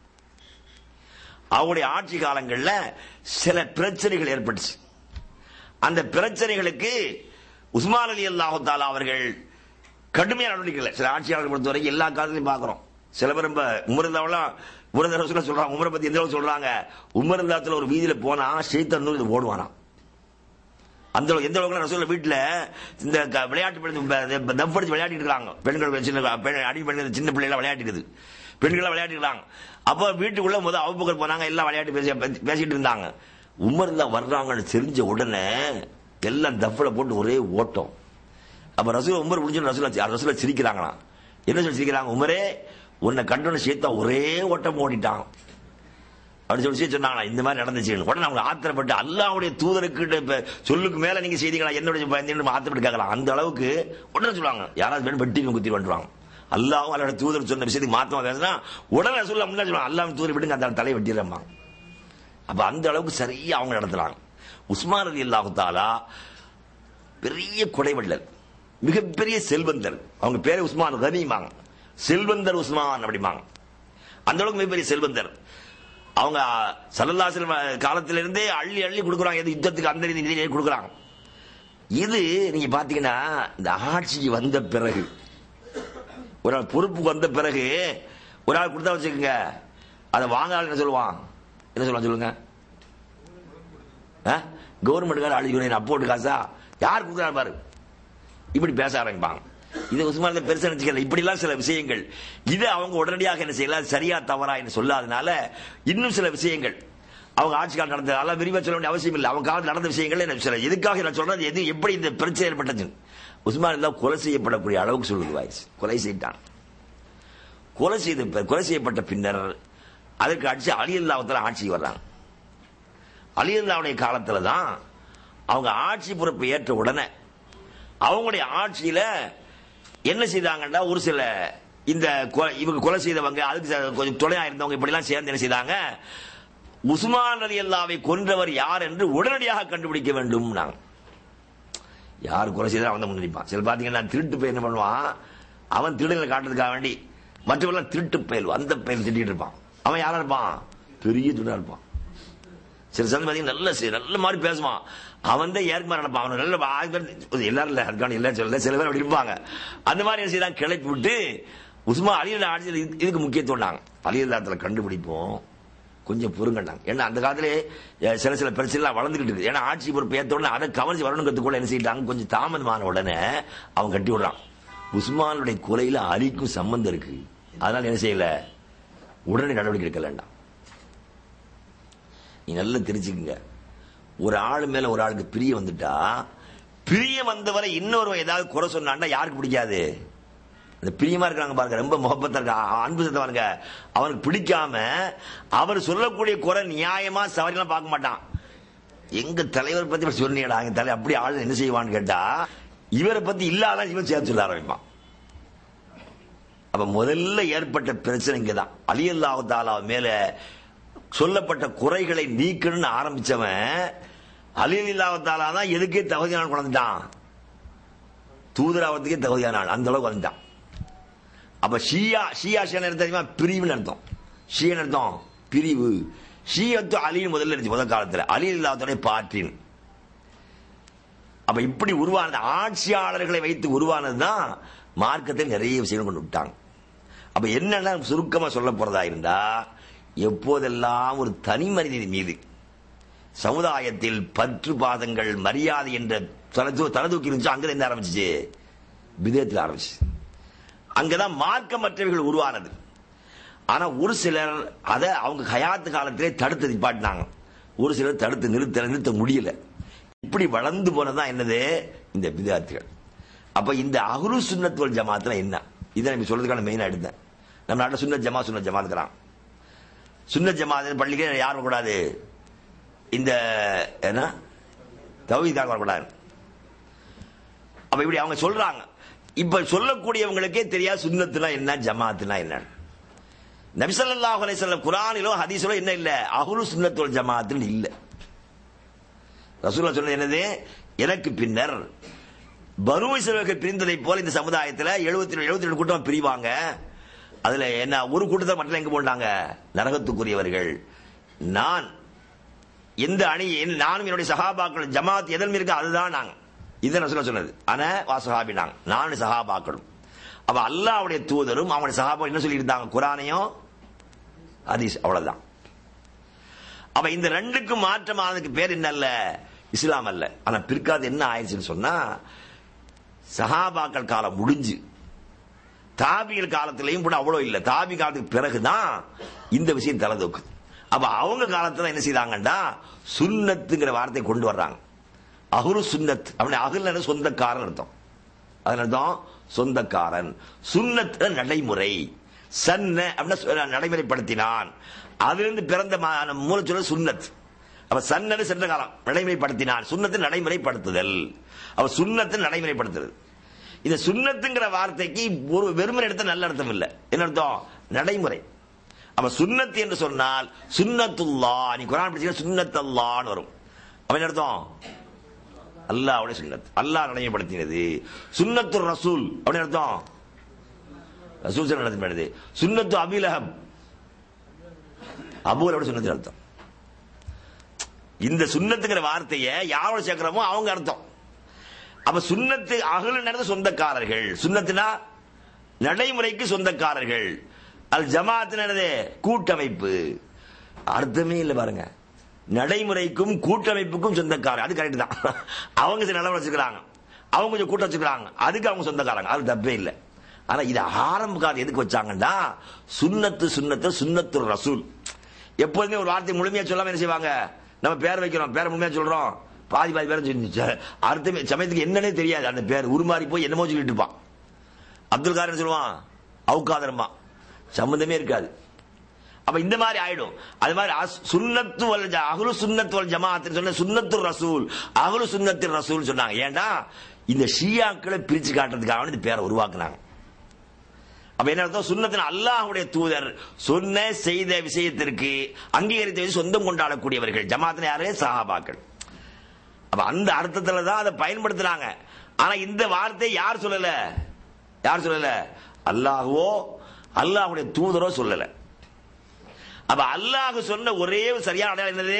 அவருடைய ஆட்சி காலங்கள்ல சில பிரச்சனைகள் ஏற்பட்டுச்சு அந்த பிரச்சனைகளுக்கு உஸ்மான் அலி அல்லாஹு தாலா அவர்கள் கடுமையான நடவடிக்கைகள் சில ஆட்சியாளர்கள் பொறுத்த வரைக்கும் எல்லா காலத்திலையும் பாக்குறோம் சில பேர் ரொம்ப உமர்ந்தாவெல்லாம் உமரந்த ரசூல சொல்றாங்க உமரை பத்தி எந்த அளவுக்கு சொல்றாங்க உமர்ந்தாத்துல ஒரு வீதியில போனா ஷெய்தான் இது ஓடுவானா அந்த அளவுக்கு எந்த அளவுக்கு ரசூல வீட்டுல இந்த க- விளையாட்டு தப்படிச்சு விளையாடிட்டு இருக்காங்க பெண்கள் சின்ன பெண் அடி பெண்கள் சின்ன பிள்ளைகள் விளையாட்டுக்குது பெண்கள் விளையாடிருக்காங்க அப்ப வீட்டுக்குள்ள முதல் அவுபக்கர் போனாங்க எல்லாம் விளையாட்டு பேசி பேசிட்டு இருந்தாங்க உமர் தான் வர்றாங்கன்னு தெரிஞ்ச உடனே எல்லாம் தப்புல போட்டு ஒரே ஓட்டம் அப்ப ரசூல் உமர் முடிஞ்சு ரசூல ரசூல சிரிக்கிறாங்களாம் என்ன சொல்லி சிரிக்கிறாங்க உமரே உன்னை கண்டோன்னு சேர்த்தா ஒரே ஓட்டம் ஓடிட்டான் அப்படி சொல்லி சொன்னாங்களா இந்த மாதிரி நடந்துச்சு உடனே அவங்க ஆத்திரப்பட்டு அல்லாவுடைய தூதருக்கு இப்ப சொல்லுக்கு மேல நீங்க செய்தீங்களா என்னுடைய பயந்து ஆத்திரப்பட்டு கேட்கலாம் அந்த அளவுக்கு உடனே சொல்லுவாங்க யாராவது வேணும் வெட்டி குத்தி வந்துருவாங்க அல்லாவும் அல்லோட தூதர் சொன்ன விஷயத்துக்கு மாத்தமா பேசினா உடனே சொல்ல முன்னாடி சொல்லுவாங்க அல்லாஹ் தூதர் விடுங்க அந்த தலையை வெட்டிடுறம்மா அப்ப அந்த அளவுக்கு சரியா அவங்க நடத்துறாங்க உஸ்மான் அலி அல்லாஹு தாலா பெரிய கொடைவள்ளல் மிகப்பெரிய செல்வந்தர் அவங்க பேரு உஸ்மான் கனிமாங்க செல்வந்தர் உஸ்மான் அப்படிமாங்க அந்த அளவுக்கு மிகப்பெரிய செல்வந்தர் அவங்க சல்லல்லாசில் காலத்திலிருந்தே அள்ளி அள்ளி கொடுக்குறாங்க எது யுத்தத்துக்கு அந்த ரீதி, இந்த ரீதியிலே கொடுக்குறாங்க இது நீங்க பாத்தீங்கன்னா இந்த ஆட்சிக்கு வந்த பிறகு ஒரு ஆள் பொறுப்புக்கு வந்த பிறகு ஒரு ஆள் கொடுத்தா வச்சுக்கோங்க அதை வாங்க ஆள் என்ன சொல்லுவான் என்ன சொல்லுவான் சொல்லுங்க கவர்மெண்ட்டுக்கார அழிக்கணும் அப்போட்டு காசா யார் கொடுக்குறாரு பாரு இப்படி பேச ஆரம்பிப்பாங்க இது உஸ்மான் பெருசா நினைச்சுக்கல இப்படிலாம் சில விஷயங்கள் இது அவங்க உடனடியாக என்ன செய்யல அது சரியா தவறா என்று சொல்லாதனால இன்னும் சில விஷயங்கள் அவங்க ஆட்சி காலம் நடந்த அதெல்லாம் விரிவா சொல்ல வேண்டிய அவசியம் இல்லை அவங்க காலத்தில் நடந்த விஷயங்கள் என்ன சில எதுக்காக நான் சொல்றது எது எப்படி இந்த பிரச்சனை ஏற்பட்டது உஸ்மான் எல்லாம் கொலை செய்யப்படக்கூடிய அளவுக்கு சொல்லுது வாய்ஸ் கொலை செய்தான் கொலை செய்த பி- கொலை செய்யப்பட்ட பின்னர் அதற்கு அடிச்சு அலி அல்லாவத்தில் ஆட்சி வர்றாங்க அலி அல்லாவுடைய காலத்துல தான் அவங்க ஆட்சி பொறுப்பை ஏற்ற உடனே அவங்களுடைய ஆட்சியில என்ன செய்தாங்கன்னா ஒரு சில இந்த கொ- இவங்க கொலை செய்தவங்க அதுக்கு ச- கொஞ்சம் துணையா இருந்தவங்க இப்படிலாம் சேர்ந்து என்ன செய்தாங்க உஸ்மான் அலி அல்லாவை கொன்றவர் யார் என்று உடனடியாக கண்டுபிடிக்க வேண்டும் நாங்க யார் கொலை செய்தாலும் அவன் தான் முன்னெடுப்பான் சில பாத்தீங்கன்னா திருட்டு போய் என்ன பண்ணுவான் அவன் திருடனை காட்டுறதுக்காக வேண்டி மற்றவெல்லாம் திருட்டு பயல் அந்த பயல் திட்டிட்டு இருப்பான் அவன் யாரா இருப்பான் பெரிய துணா இருப்பான் சில சமயம் பாத்தீங்கன்னா நல்ல சி- நல்ல மாதிரி பேசுவான் அவன் தான் ஏற்க மாதிரி நடப்பான் அவன் நல்ல ஆறு பேர் எல்லாரும் இல்ல இருக்கான்னு எல்லாரும் சொல்லல சில பேர் அப்படி இருப்பாங்க அந்த மாதிரி என்ன செய்யலாம் கிளப்பி விட்டு உஸ்மா அலியுல்லா ஆட்சியில் இது- இதுக்கு முக்கியத்துவம் அலியுல்லாத்துல கண்டுபிடிப்போம் கொஞ்சம் பொறுங்கண்டாங்க ஏன்னா அந்த காலத்திலே அஹ், சில சில பிரச்சனைலாம் வளர்ந்துகிட்டு இருக்கு ஏன்னா ஆட்சி பொறுப்பு ஏத்த உடனே அதை கவனிச்சு வரணுங்கிறதுக்குள்ள என்ன செய்யிட்டாங்க கொஞ்சம் தாமதமான உடனே அவன் கட்டி விடுறான் உஸ்மானுடைய கொலையில அலிக்கும் சம்பந்தம் இருக்கு அதனால என்ன செய்யல உடனே நடவடிக்கை எடுக்க வேண்டாம் நீ நல்லா தெரிஞ்சுக்குங்க ஒரு ஆள் மேல ஒரு ஆளுக்கு பிரிய வந்துட்டா பிரிய வந்தவரை இன்னொருவன் ஏதாவது குறை சொன்னான்னா யாருக்கு பிடிக்காது அந்த பிரியமா இருக்காங்க பாருங்க ரொம்ப முகப்பத்தா இருக்க அ- அன்பு சத்த பாருங்க அவனுக்கு பிடிக்காம அவர் சொல்லக்கூடிய குறை நியாயமா சவரியெல்லாம் பார்க்க மாட்டான் எங்க தலைவர் பத்தி இப்படி சொன்னீடா எங்க தலை அப்படி ஆள் என்ன செய்வான்னு கேட்டா இவரை பத்தி இல்லாதான் இவன் சேர்த்து சொல்ல ஆரம்பிப்பான் அப்ப முதல்ல ஏற்பட்ட பிரச்சனை இங்கதான் அலி அல்லாஹு தாலா மேல சொல்லப்பட்ட குறைகளை நீக்கணும்னு ஆரம்பிச்சவன் அலி அல்லாஹு தாலா தான் எதுக்கே தகுதியான குழந்தைட்டான் தூதராவதுக்கே தகுதியான ஆள் அந்த அளவுக்கு வந்துட்டான் அப்ப ஷியா ஷியா ஷியா தெரியுமா பிரிவுன்னு அர்த்தம் ஷியன் அர்த்தம் பிரிவு ஷியத்து அலின்னு முதல்ல இருந்துச்சு முதல் காலத்துல அலி அல்லாஹுடைய பாட்டின் அப்ப இப்படி உருவானது ஆட்சியாளர்களை வைத்து உருவானதுதான் மார்க்கத்தில் நிறைய விஷயங்கள் கொண்டு விட்டாங்க அப்ப என்னன்னா சுருக்கமா சொல்ல போறதா இருந்தா எப்போதெல்லாம் ஒரு தனி மனிதன் மீது சமுதாயத்தில் பற்று பாதங்கள் மரியாதை என்ற தலது தலதூக்கி இருந்துச்சு அங்க என்ன ஆரம்பிச்சிச்சு விதத்தில் ஆரம்பிச்சு அங்கதான் மார்க்கமற்றவர்கள் உருவானது ஆனா ஒரு சிலர் அதை அவங்க ஹயாத்து காலத்திலே தடுத்து நிப்பாட்டினாங்க ஒரு சிலர் தடுத்து நிறுத்த நிறுத்த முடியல இப்படி வளர்ந்து போனதுதான் என்னது இந்த விதார்த்திகள் அப்ப இந்த அகுரு சுன்னத்துவல் ஜமாத்துல என்ன இதை நம்ம சொல்றதுக்கான மெயினா எடுத்தேன் நம்ம நாட்டில் சுன்னத் ஜமா சுன்னத் ஜமாத்துக்கிறான் சுன்னத் ஜமாத் பள்ளிக்கு யார் வரக்கூடாது இந்த என்ன தௌஹீதாக வரக்கூடாது அப்ப இப்படி அவங்க சொல்றாங்க இப்ப சொல்லக்கூடியவங்களுக்கே தெரியாது சுன்னத்துனா என்ன ஜமாத்துனா என்ன நபிசல்லாஹு அலைஹி குரானிலோ ஹதீஸிலோ என்ன இல்ல அஹ்லு சுன்னத்துல் ஜமாத்துன்னு இல்ல ரசூலுல்லாஹ் சொன்னது என்னது எனக்கு பின்னர் பனு இஸ்ரவேலர்கள் பிரிந்ததை போல இந்த சமுதாயத்தில் எழுபத்தி எழுபத்தி ரெண்டு கூட்டம் பிரிவாங்க அதுல என்ன ஒரு கூட்டத்தை மட்டும் எங்க போட்டாங்க நரகத்துக்குரியவர்கள் நான் எந்த அணி என்- நானும் என்னுடைய சகாபாக்கள் ஜமாத் எதன் இருக்கு அதுதான் நாங்க இதை ரசூலுல்லாஹ் சொன்னது ஆனா வா சஹாபி நாங்க நானும் சகாபாக்களும் அப்ப அல்லாஹ்வுடைய தூதரும் அவங்களுடைய சகாபா என்ன சொல்லியிருந்தாங்க குரானையும் ஹதீஸ் அவ்வளவுதான் அப்ப இந்த ரெண்டுக்கும் மாற்றமானதுக்கு பேர் என்ன அல்ல இஸ்லாம் அல்ல ஆனா பிற்காது என்ன ஆயிடுச்சுன்னு சொன்னா சஹாபாக்கள் காலம் முடிஞ்சு தாபிகள் காலத்திலையும் கூட அவ்வளவு இல்ல தாபி காலத்துக்கு பிறகுதான் இந்த விஷயம் தலைதூக்குது அப்ப அவங்க காலத்துல என்ன செய்தாங்கன்னா சுன்னத்துங்கிற வார்த்தை கொண்டு வர்றாங்க அகுரு சுன்னத் அப்படி அகுல் சொந்தக்காரன் அர்த்தம் அதன் அர்த்தம் சொந்தக்காரன் சுன்னத் நடைமுறை சன்ன அப்படின்னா சொ- நடைமுறைப்படுத்தினான் அதிலிருந்து பிறந்த மா- மூலச்சொல் சுன்னத் அப்ப சன்னது சென்ற காலம் நடைமுறைப்படுத்தினான் சுன்னத்தை நடைமுறைப்படுத்துதல் அவ சுன்னத்தை நடைமுறைப்படுத்துதல் இந்த சுன்னத்துங்கிற வார்த்தைக்கு ஒரு வெறுமனை எடுத்த நல்ல அர்த்தம் இல்ல என்ன அர்த்தம் நடைமுறை அப்ப சுன்னத் என்று சொன்னால் சுன்னத்துல்லா நீ குரான் படிச்சீங்கன்னா சுன்னத்தல்லான்னு வரும் அவன் என்ன அர்த்தம் அல்லாஹ்வுடைய சுன்னத் அல்லாஹ் நடைமுறைப்படுத்தினது சுன்னத்து ரசூல் அப்படின்னு அர்த்தம் ரசூல் சார் நடத்தி சுன்னத்து அபிலஹப் அபூலோட சுன்னத்து அர்த்தம் இந்த சுன்னத்துங்கிற வார்த்தையை யாரோட சேர்க்கிறோமோ அவங்க அர்த்தம் அப்ப சுன்னத்து அகல நடந்த சொந்தக்காரர்கள் சுன்னத்துனா நடைமுறைக்கு சொந்தக்காரர்கள் அல் ஜமாத் நடந்தது கூட்டமைப்பு அர்த்தமே இல்லை பாருங்க நடைமுறைக்கும் கூட்டமைப்புக்கும் சொந்தக்காரர் அது கரெக்ட் தான் அவங்க சில நிலவரம் வச்சுக்கிறாங்க அவங்க கொஞ்சம் கூட்டம் வச்சுக்கிறாங்க அதுக்கு அவங்க சொந்தக்காரங்க அது தப்பே இல்லை ஆனா இது ஆரம்ப காலம் எதுக்கு வச்சாங்கன்னா சுன்னத்து சுன்னத்து சுன்னத்து ரசூல் எப்போதுமே ஒரு வார்த்தை முழுமையா சொல்லாம என்ன செய்வாங்க நம்ம பேர் வைக்கிறோம் பேரை முழுமையா சொல்றோம் பாதி பாதி பேரை சொல்லி அர்த்தமே சமயத்துக்கு என்னன்னே தெரியாது அந்த பேர் உருமாறி போய் என்னமோ சொல்லிட்டு இருப்பான் அப்துல் காரன் சொல்லுவான் அவுக்காதரமா சம்பந்தமே இருக்காது அப்ப இந்த மாதிரி ஆயிடும் அது மாதிரி அஸ்- சுன்னத்து வல் ஜ- அஹ்லு சுன்னத்து வல் ஜமாத் சொன்ன சுன்னத்து ரசூல் அஹ்லு சுன்னத்து ரசூல் சொன்னாங்க ஏன்டா இந்த ஷியாக்களை பிரிச்சு காட்டுறதுக்காக இந்த பேரை உருவாக்குனாங்க அப்ப என்ன அர்த்தம் சுன்னத்தின் அல்லாஹ்வுடைய தூதர் சொன்ன செய்த விஷயத்திற்கு அங்கீகரித்த விஷயம் சொந்தம் கொண்டாடக்கூடியவர்கள் ஜமாத்தின யாரே சஹாபாக்கள் அப்ப அந்த அர்த்தத்துல தான் அதை பயன்படுத்துறாங்க ஆனா இந்த வார்த்தை யார் சொல்லல யார் சொல்லல அல்லாஹ்வோ அல்லாஹ்வுடைய தூதரோ சொல்லல அப்ப அல்லாஹ் சொன்ன ஒரே ஒரு சரியான அடையாளம் என்னது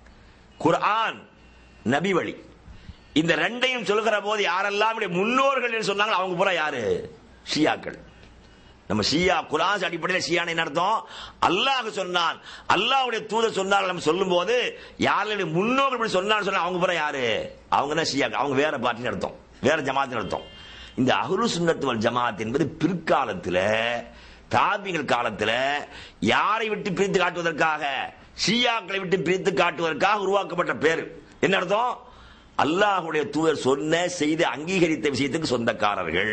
குர்ஆன் நபி வழி இந்த ரெண்டையும் சொல்லுகிற போது யாரெல்லாம் இப்படி முன்னோர்கள் என்று சொன்னாங்க அவங்க பூரா யாரு ஷியாக்கள் நம்ம ஷியா குரான் அடிப்படையில் ஷியான் என்ன அர்த்தம் அல்லாஹ் சொன்னான் அல்லாஹ்வுடைய தூதர் சொன்னார்கள் நம்ம சொல்லும் போது யாருடைய முன்னோர்கள் இப்படி சொன்னான்னு சொன்னா அவங்க பூரா யாரு அவங்க தான் ஷியா அவங்க வேற பார்ட்டின்னு அர்த்தம் வேற ஜமாத்தின் அர்த்தம் இந்த அஹ்லு சுன்னத்து வல் ஜமாத் என்பது பிற்காலத்துல தாபிகள் காலத்துல யாரை விட்டு பிரித்து காட்டுவதற்காக ஷியாக்களை விட்டு பிரித்து காட்டுவதற்காக உருவாக்கப்பட்ட பேர் என்ன அர்த்தம் அல்லாஹ்வுடைய தூதர் சொன்ன செய்து அங்கீகரித்த விஷயத்துக்கு சொந்தக்காரர்கள்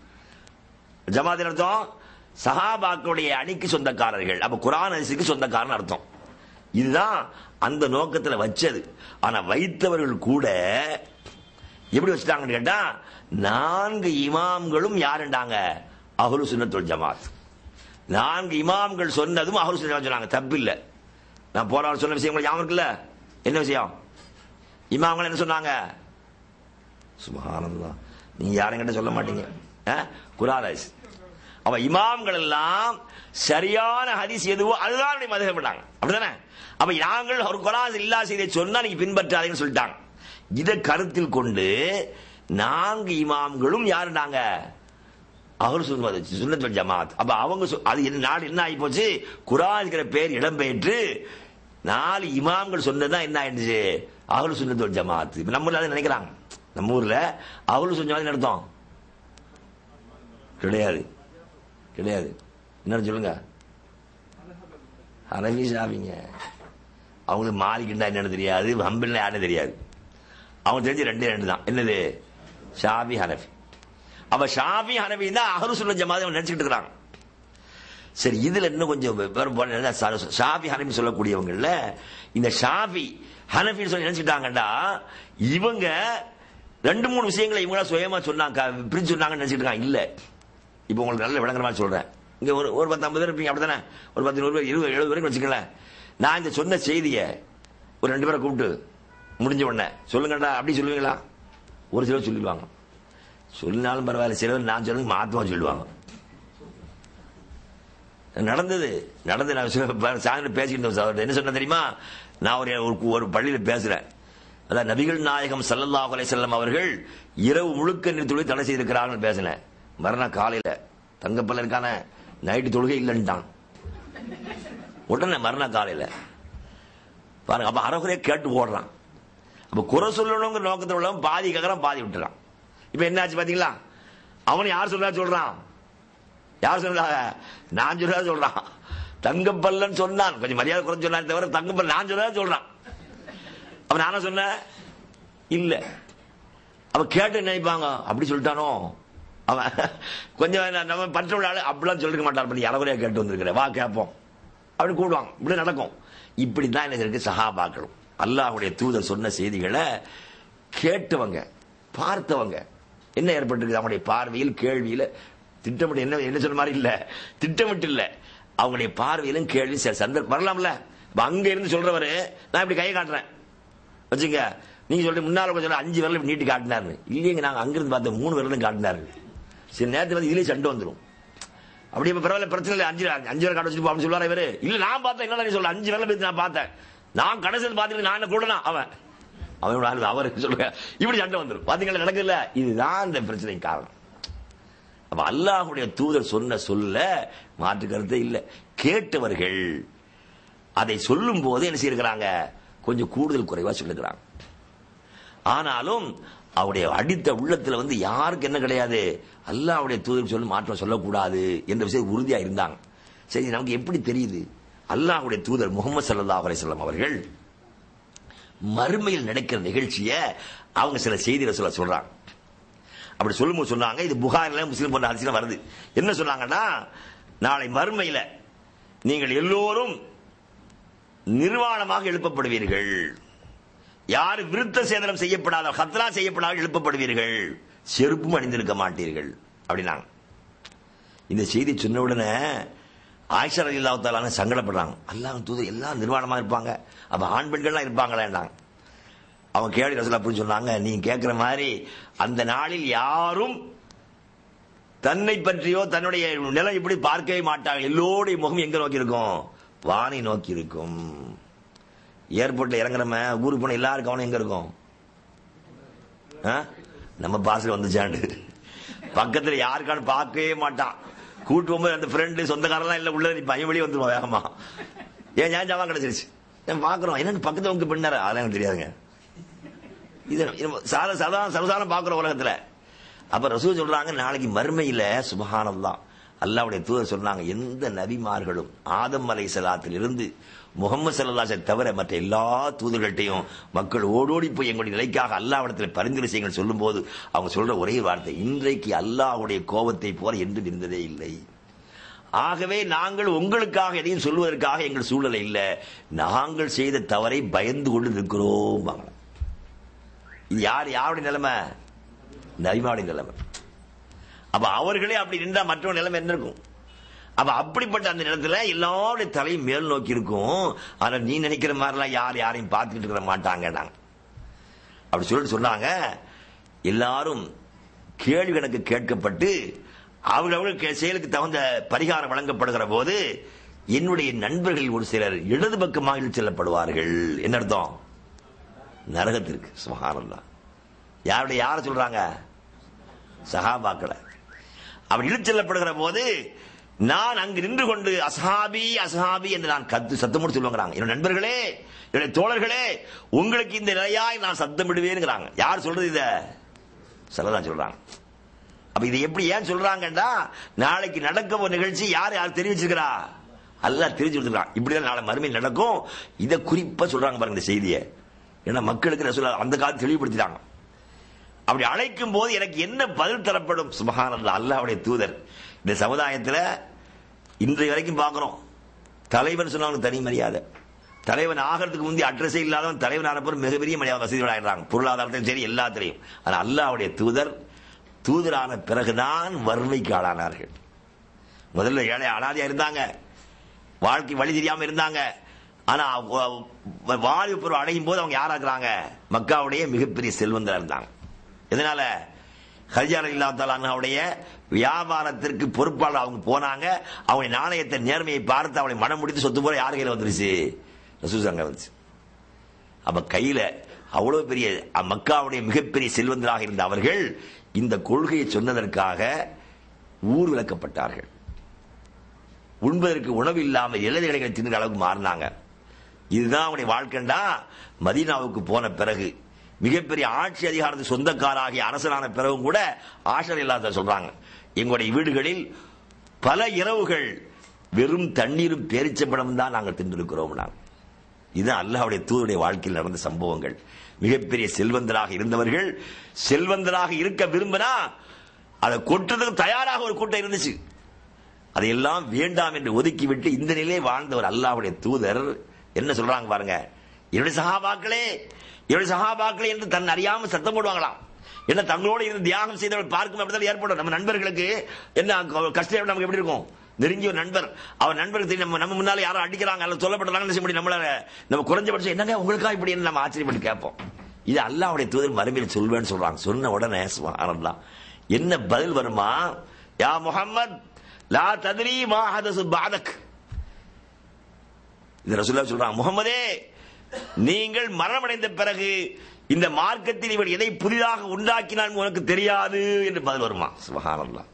ஜமாத்தின் அர்த்தம் சஹாபாக்களுடைய அணிக்கு சொந்தக்காரர்கள் அப்ப குரான் அரிசிக்கு சொந்தக்காரன் அர்த்தம் இதுதான் அந்த நோக்கத்துல வச்சது ஆனா வைத்தவர்கள் கூட எப்படி வச்சுட்டாங்கன்னு கேட்டா நான்கு இமாம்களும் யாருண்டாங்க அஹ்லு சுன்னத்துல் ஜமாத் நான்கு இமாம்கள் சொன்னதும் அஹ்லு சுன்னத் சொன்னாங்க தப்பு இல்ல நான் போன வாரம் சொன்ன விஷயம் உங்களுக்கு ஞாபகம் இருக்குல்ல என்ன விஷயம் இமாம்கள் என்ன சொன்னாங்க சுபஹானல்லாஹ் நீங்க யாரும் கிட்ட சொல்ல மாட்டீங்க குரான் ஹதீஸ் அவ இமாம்கள் எல்லாம் சரியான ஹதீஸ் எதுவோ அதுதான் மதுகப்பட்டாங்க அப்படிதானே அப்ப நாங்கள் ஒரு குரான் இல்லா செய்தியை சொன்னா நீங்க பின்பற்றாதீங்கன்னு சொல்லிட்டாங்க இதை கருத்தில் கொண்டு நான்கு இமாம்களும் யாருனாங்க அவர் சொல்வது சுன்னத்துல் ஜமாத் அப்ப அவங்க சொ- அது என்ன நாடு என்ன ஆகி போச்சு குரான்கிற பேர் இடம்பெற்று நாலு இமாம்கள் சொன்னதுதான் என்ன ஆயிடுச்சு அவரு சுன்னத்துல் ஜமாத் இப்ப நம்ம ஊர்ல அதை நினைக்கிறாங்க நம்ம ஊர்ல அவரு சொன்ன நடத்தம் கிடையாது கிடையாது என்ன சொல்லுங்க ஹனபி ஷாபிங்க அவங்களுக்கு மாலிக்குண்டா என்னன்னு தெரியாது ஹம்பிள்னா யாருன்னு தெரியாது அவங்க தெரிஞ்சு ரெண்டே ரெண்டு தான் என்னது ஷாபி ஹனஃபி அப்ப ஷாபி ஹனபி தான் அஹரு சுன்ன ஜமாத் அவங்க நினைச்சுக்கிட்டு இருக்கிறாங்க சரி இதுல இன்னும் கொஞ்சம் விவரம் போன என்ன சா- ஷாபி ஹனபி சொல்லக்கூடியவங்கல்ல இந்த ஷாபி ஹனபி சொல்லி நினைச்சிட்டாங்கடா இவங்க ரெண்டு மூணு விஷயங்களை இவங்களா சுயமா சொன்னாங்க பிரிச்சு சொன்னாங்கன்னு நினைச்சிட்டு இருக்காங்க இல்ல இப்போ உங்களுக்கு நல்ல விளங்குற மாதிரி சொல்றேன் இங்க ஒரு ஒரு பத்து ஐம்பது பேர் இருப்பீங்க அப்படிதானே ஒரு பத்து நூறு பேர் இருபது எழுபது வரைக்கும் வச்சுக்கங்களேன் நான் இந்த சொன்ன செய்தியை ஒரு ரெண்டு பேரை கூப்பிட்டு முடிஞ்ச உடனே சொல்லுங்கடா அப்படி சொல்லுவீங்களா ஒரு சிலர் சொல்லிடுவாங்க சொல்லினாலும் பரவாயில்ல சிலர் நான் சொல்லுங்க மாத்தமா சொல்லுவாங்க நடந்தது நடந்து நான் சாயந்தரம் பேசிட்டு இருந்தோம் சார் என்ன சொன்ன தெரியுமா நான் ஒரு ஒரு- ஒரு பள்ளியில பேசுறேன் அதான் நபிகள் நாயகம் ஸல்லல்லாஹு அலைஹி வஸல்லம் அவர்கள் இரவு முழுக்க நீர் தொழுகை தடை செய்திருக்கிறார்கள் பேசினேன் மறுநாள் காலையில தங்கப்பல்ல இருக்கான நைட்டு தொழுகை இல்லைன்ட்டான் உடனே மறுநாள் காலையில பாருங்க அப்ப அறகுறையா கேட்டு ஓடுறான் அப்ப குறை சொல்லணுங்கிற நோக்கத்தில் உள்ளவன் பாதி கேட்கறான் பாதி விட்டுறான் இப்ப என்னாச்சு பாத்தீங்களா அவன் யார் சொல்றா சொல்றான் யார் சொல்றாங்க நான் சொல்றா சொல்றான் தங்கப்பல்லன் சொன்னான் கொஞ்சம் மரியாதை குறைஞ்சு சொன்னான் தவிர தங்கப்பல் நான் சொல்றா சொல்றான் அப்ப நானா சொன்னேன் இல்ல அவ கேட்டு நினைப்பாங்க அப்படி சொல்லிட்டானோ அவன் கொஞ்சம் ந- நம்ம பற்ற ஆளு அப்படிலாம் சொல்லிருக்க மாட்டார் பண்ணி அறகுறையா கேட்டு வந்திருக்கிற வா கேட்போம் அப்படி கூடுவாங்க இப்படி நடக்கும் இப்படிதான் எனக்கு இருக்கு சஹாபாக்களும் அல்லாஹ்வுடைய தூதர் சொன்ன செய்திகளை கேட்டவங்க பார்த்தவங்க என்ன ஏற்பட்டிருக்கு அவங்களுடைய பார்வையில் கேள்வியில திட்டமிட்டு என்ன என்ன சொன்ன மாதிரி இல்ல திட்டமிட்டு இல்ல அவங்களுடைய பார்வையிலும் கேள்வி சில சந்தர்ப்பம் வரலாம்ல இப்ப அங்க இருந்து சொல்றவரு நான் இப்படி கையை காட்டுறேன் வச்சுங்க நீங்க சொல்றீங்க முன்னால கொஞ்சம் சொல்ல அஞ்சு விரல நீட்டி காட்டினாரு இல்லைங்க நாங்க அங்கிருந்து பார்த்த மூணு விரலும் காட்டினாரு சரி நேரத்துல வந்து இதுலயே சண்டை வந்துரும் அப்படி இப்ப பரவாயில்ல பிரச்சனை இல்லை அஞ்சு அஞ்சு விரல் காட்ட வச்சுட்டு போ அப்படின்னு சொல்லுவாரு இவரு இல்ல நான் பார்த்தேன் என்ன நீ சொல்ல அஞ்சு விரல பத்தி நான் பார்த்தேன் நான் கடைசியில் பார்த்துட்டு நான் என்ன கூடனா அவன் அவனோட ஆளு அவர் சொல்லுங்க இப்படி சண்டை வந்துரும் பாத்தீங்களா நடக்குதுல்ல இதுதான் இந்த பிரச்சனைக்கு காரணம் அப்ப அல்லாஹுடைய தூதர் சொன்ன சொல்ல மாற்று கருத்தே இல்ல கேட்டவர்கள் அதை சொல்லும் போது என்ன செய்யிருக்கிறாங்க கொஞ்சம் கூடுதல் குறைவா சொல்லுகிறாங்க ஆனாலும் அவருடைய அடித்த உள்ளத்துல வந்து யாருக்கு என்ன கிடையாது அல்லாஹ்வுடைய தூதர் சொல்லி மாற்றம் சொல்லக்கூடாது என்ற விஷயம் உறுதியா இருந்தாங்க சரி நமக்கு எப்படி தெரியுது அல்லாஹ்வுடைய தூதர் முகமது ஸல்லல்லாஹு அலைஹி வஸல்லம் அவர்கள் மறுமையில் நடக்கிற நிகழ்ச்சியை அவங்க சில செய்திகளை சொல்ல சொல்றாங்க அப்படி சொல்லும்போது சொன்னாங்க இது புகாரில முஸ்லீம் போன்ற அரசியல வருது என்ன சொன்னாங்கன்னா நாளை மறுமையில நீங்கள் எல்லோரும் நிர்வாணமாக எழுப்பப்படுவீர்கள் யார் விருத்த சேதனம் செய்யப்படாத ஹத்ரா செய்யப்படாத எழுப்பப்படுவீர்கள் செருப்பும் அணிந்திருக்க மாட்டீர்கள் அப்படின்னாங்க இந்த செய்தி சொன்ன உடனே ஆயிஷா அலி அல்லாஹால சங்கடப்படுறாங்க அல்லாஹ் தூதர் எல்லாம் நிர்வாணமா இருப்பாங்க அப்ப ஆண் பெண்கள்லாம் இருப்பாங்களேன்னாங்க அவங்க கேள்வி ரசூல் அப்படின்னு சொன்னாங்க நீங்க கேட்கிற மாதிரி அந்த நாளில் யாரும் தன்னை பற்றியோ தன்னுடைய நிலை இப்படி பார்க்கவே மாட்டாங்க எல்லோருடைய முகம் எங்க நோக்கி இருக்கும் வானை நோக்கி இருக்கும் ஏர்போர்ட்ல இறங்குறம ஊருக்கு போன எல்லாரும் கவனம் எங்க இருக்கும் ஆ? நம்ம பாஸ்ல வந்துச்சாண்டு பக்கத்துல யாருக்கான பார்க்கவே மாட்டான் கூட்டு போகும்போது அந்த ஃப்ரெண்டு சொந்தக்காரெல்லாம் இல்ல உள்ள பையன் வெளியே வந்துருவான் வேகமா ஏன் ஏன் ஜாமான் கிடைச்சிருச்சு ஏன் பாக்குறோம் என்னன்னு பக்கத்துல உங்க பெண்ணாரு அதெல்லாம் எனக்கு தெரியாதுங்க இது இது சாத சதா சரசாரம் பாக்குற உலகத்துல அப்ப ரசூல் சொல்றாங்க நாளைக்கு மறுமையில சுபஹானல்லாம் அல்லாவுடைய தூதர் சொன்னாங்க எந்த நபிமார்களும் ஆதம் அலை சலாத்தில் இருந்து முகமது சல்லாசை தவிர மற்ற எல்லா தூதர்கள்ட்டையும் மக்கள் ஓடோடி போய் எங்களுடைய நிலைக்காக அல்லாவிடத்தில் பரிந்துரை செய்யுங்கள் சொல்லும் போது அவங்க சொல்ற ஒரே வார்த்தை இன்றைக்கு அல்லாஹ்வுடைய கோபத்தை போல என்று நின்றதே இல்லை ஆகவே நாங்கள் உங்களுக்காக எதையும் சொல்வதற்காக எங்கள் சூழலை இல்லை நாங்கள் செய்த தவறை பயந்து கொண்டு நிற்கிறோம் இது யார் யாருடைய நிலைமை நபிமாவுடைய நிலைமை அப்ப அவர்களே அப்படி நின்றா மற்றவங்க நிலைமை என்ன இருக்கும் அப்ப அப்படிப்பட்ட அந்த நேரத்துல எல்லாருடைய தலையும் மேல் நோக்கி இருக்கும் ஆனா நீ நினைக்கிற மாதிரிலாம் யார் யாரையும் பார்த்துக்கிட்டு இருக்கிற மாட்டாங்க நாங்க அப்படி சொல்லிட்டு சொன்னாங்க எல்லாரும் கேள்வி கணக்கு கேட்கப்பட்டு அவர்கள் கே- செயலுக்கு தகுந்த பரிகாரம் வழங்கப்படுகிற போது என்னுடைய நண்பர்கள் ஒரு சிலர் இடது பக்கமாக இழுத்து செல்லப்படுவார்கள் என்ன அர்த்தம் நரகத்திற்கு சுகானந்தா யாருடைய யார சொல்றாங்க சஹாபாக்களை அவர் இழுத்து செல்லப்படுகிற போது நான் அங்கு நின்று கொண்டு அசஹாபி அசஹாபி என்று நான் கத்து சத்தமோடு சொல்லுவாங்க என்னோட நண்பர்களே என்னுடைய தோழர்களே உங்களுக்கு இந்த நிலையாய் நான் சத்தமிடுவேங்கிறாங்க யார் சொல்றது இத சொல்லதான் சொல்றாங்க அப்ப இதை எப்படி ஏன் சொல்றாங்கன்னா நாளைக்கு நடக்க ஒரு நிகழ்ச்சி யார் யார் தெரிவிச்சிருக்கிறா அல்லாஹ் தெரிஞ்சு கொடுத்துருக்கான் இப்படிதான் நாளை மறுமை நடக்கும் இதை குறிப்பா சொல்றாங்க பாருங்க இந்த செய்தியை ஏன்னா மக்களுக்கு ரசூலா அந்த காலத்து தெளிவுபடுத்திட்டாங்க அப்படி அழைக்கும் போது எனக்கு என்ன பதில் தரப்படும் சுபஹானல்லாஹ் அல்லாஹ்வுடைய தூதர் இந்த சமுதாயத்துல இன்றைய வரைக்கும் பார்க்கிறோம் தலைவன் சொன்னவங்க தனி மரியாதை தலைவன் ஆகிறதுக்கு முந்தைய அட்ரஸே இல்லாதவன் தலைவன் ஆனப்பறம் மிகப்பெரிய மரியாதை வசதிகள் ஆயிடுறாங்க பொருளாதாரத்தையும் சரி எல்லாத்திலையும் ஆனா அல்லாஹ்வுடைய தூதர் தூதரான பிறகுதான் வறுமைக்கு ஆளானார்கள் முதல்ல ஏழை அனாதையா இருந்தாங்க வாழ்க்கை வழி தெரியாம இருந்தாங்க ஆனா வ- வாலிப பருவம் அடையும் போது அவங்க யாரா இருக்கிறாங்க மக்காவுடைய மிகப்பெரிய செல்வந்தரா இருந்தாங்க எதனால ஹரிஜார் இல்லாத்தாலுடைய வியாபாரத்திற்கு பொறுப்பாளர் அவங்க போனாங்க அவங்க நாணயத்தை நேர்மையை பார்த்து அவனை மனம் முடித்து சொத்து போல யார் கையில வந்துருச்சு ரசூசாங்க வந்துச்சு அப்ப கையில அவ்வளவு பெரிய அ- மக்காவுடைய மிகப்பெரிய செல்வந்தராக இருந்த அவர்கள் இந்த கொள்கையை சொன்னதற்காக ஊர் விளக்கப்பட்டார்கள் உண்பதற்கு உணவு இல்லாமல் இலது கடைகளை தின்னுற அளவுக்கு மாறினாங்க இதுதான் அவனுடைய வாழ்க்கைண்டா மதீனாவுக்கு போன பிறகு மிகப்பெரிய ஆட்சி அதிகாரத்து சொந்தக்காராகிய அரசனான பிறகும் கூட ஆஷர் இல்லாத சொல்றாங்க எங்களுடைய வீடுகளில் பல இரவுகள் வெறும் தண்ணீரும் பேரிச்சப்படம் தான் நாங்கள் தின்றிருக்கிறோம் நாங்கள் இது அல்லாஹ்வுடைய தூதருடைய வாழ்க்கையில் நடந்த சம்பவங்கள் மிகப்பெரிய செல்வந்தராக இருந்தவர்கள் செல்வந்தராக இருக்க விரும்பினா அதை கொட்டுறதுக்கு தயாராக ஒரு கூட்டம் இருந்துச்சு அதையெல்லாம் வேண்டாம் என்று ஒதுக்கிவிட்டு இந்த நிலையை வாழ்ந்த ஒரு அல்லாஹ்வுடைய தூதர் என்ன சொல்றாங்க பாருங்க என்னுடைய சகாபாக்களே என்னுடைய சகாபாக்களே என்று தன் அறியாம சத்தம் போடுவாங்களாம் என்ன தங்களோடு இருந்து தியாகம் செய்தவர்கள் பார்க்கும் அப்படிதான் ஏற்படும் நம்ம நண்பர்களுக்கு என்ன கஷ்டம் நமக்கு எப்படி இருக்கும் நெருங்கிய ஒரு நண்பர் அவர் நண்பருக்கு தெரியும் நம்ம நம்ம முன்னால யாரும் அடிக்கிறாங்க அல்ல சொல்லப்படுறாங்க என்ன செய்ய முடியும் நம்மளால நம்ம குறைஞ்சபட்சம் என்னங்க உங்களுக்கா இப்படி நம்ம ஆச்சரியப்பட்டு கேட்போம் இது அல்லாவுடைய தூதர் மறுமையில் சொல்வேன்னு சொல்றாங்க சொன்ன உடனே சுப்ஹானல்லாஹ் என்ன பதில் வருமா யா முஹம்மத் லா தத்ரி மா ஹதசு பாதக் இது ரசூலுல்லாஹ் சொல்றாங்க முகமதே நீங்கள் மரணமடைந்த பிறகு இந்த மார்க்கத்தில் இவர் எதை புதிதாக உண்டாக்கினான் உனக்கு தெரியாது என்று பதில் வருமா சுபஹானல்லாஹ்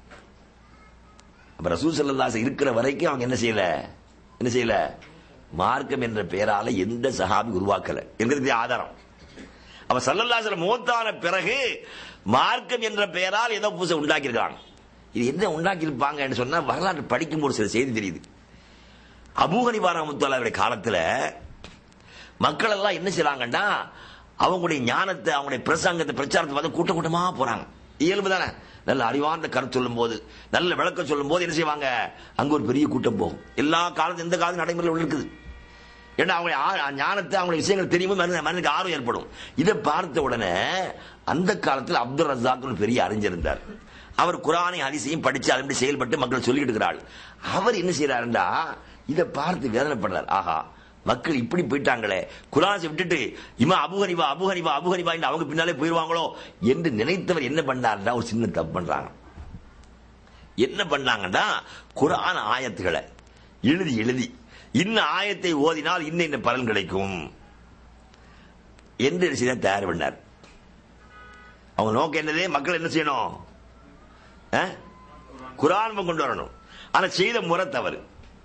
அப்ப ரசூல் ஸல்லல்லாஹு இருக்கிற வரைக்கும் அவங்க என்ன செய்யல என்ன செய்யல மார்க்கம் என்ற பெயரால எந்த சஹாபி உருவாக்கல என்கிறது ஆதாரம் அப்ப சல்லல்லாஹு மூத்தான பிறகு மார்க்கம் என்ற பெயரால் ஏதோ புதுசை உண்டாக்கி இருக்காங்க இது என்ன உண்டாக்கி இருப்பாங்கன்னு சொன்னா வரலாற்று படிக்கும்போது சில செய்தி தெரியுது அபூஹனிபா ரஹ்மத்துல்லாஹி காலத்துல மக்கள் எல்லாம் என்ன செய்றாங்கன்னா அவங்களுடைய ஞானத்தை அவங்களுடைய பிரசங்கத்தை பிரச்சாரத்தை பார்த்து கூட்ட கூட்டமா போறாங்க இயல்பு தானே நல்ல அறிவார்ந்த கருத்து சொல்லும் போது நல்ல விளக்கம் சொல்லும் போது என்ன செய்வாங்க அங்க ஒரு பெரிய கூட்டம் போகும் எல்லா காலத்தும் எந்த காலத்தும் நடைமுறையில் இருக்குது ஏன்னா அவங்க ஆ- ஞானத்தை அவங்க விஷயங்கள் தெரியும்போது மனிதன் மனிதனுக்கு ஆர்வம் ஏற்படும் இதை பார்த்த உடனே அந்த காலத்தில் அப்துல் ரசாக் ஒரு பெரிய அறிஞர் இருந்தார் அவர் குரானை ஹதீஸையும் படிச்சு அதன்படி செயல்பட்டு மக்கள் சொல்லிட்டு இருக்கிறாள் அவர் என்ன செய்யறாருண்டா இதை பார்த்து வேதனைப்படுறார் ஆஹா மக்கள் இப்படி போயிட்டாங்களே குரானை விட்டுட்டு இமா அபுஹனிவா அபுஹனிவா அபுஹனிவா அவங்க பின்னாலே போயிருவாங்களோ என்று நினைத்தவர் என்ன பண்ணாருன்னா ஒரு சின்ன தப்பு பண்றாங்க என்ன பண்ணாங்கன்னா குரான் ஆயத்துகளை எழுதி எழுதி இன்ன ஆயத்தை ஓதினால் இன்ன இந்த பலன் கிடைக்கும் என்று செய்த தயார் பண்ணார் அவங்க நோக்கம் என்னது மக்கள் என்ன செய்யணும் அஹ்? குரான் கொண்டு வரணும் ஆனா செய்த முறை தவறு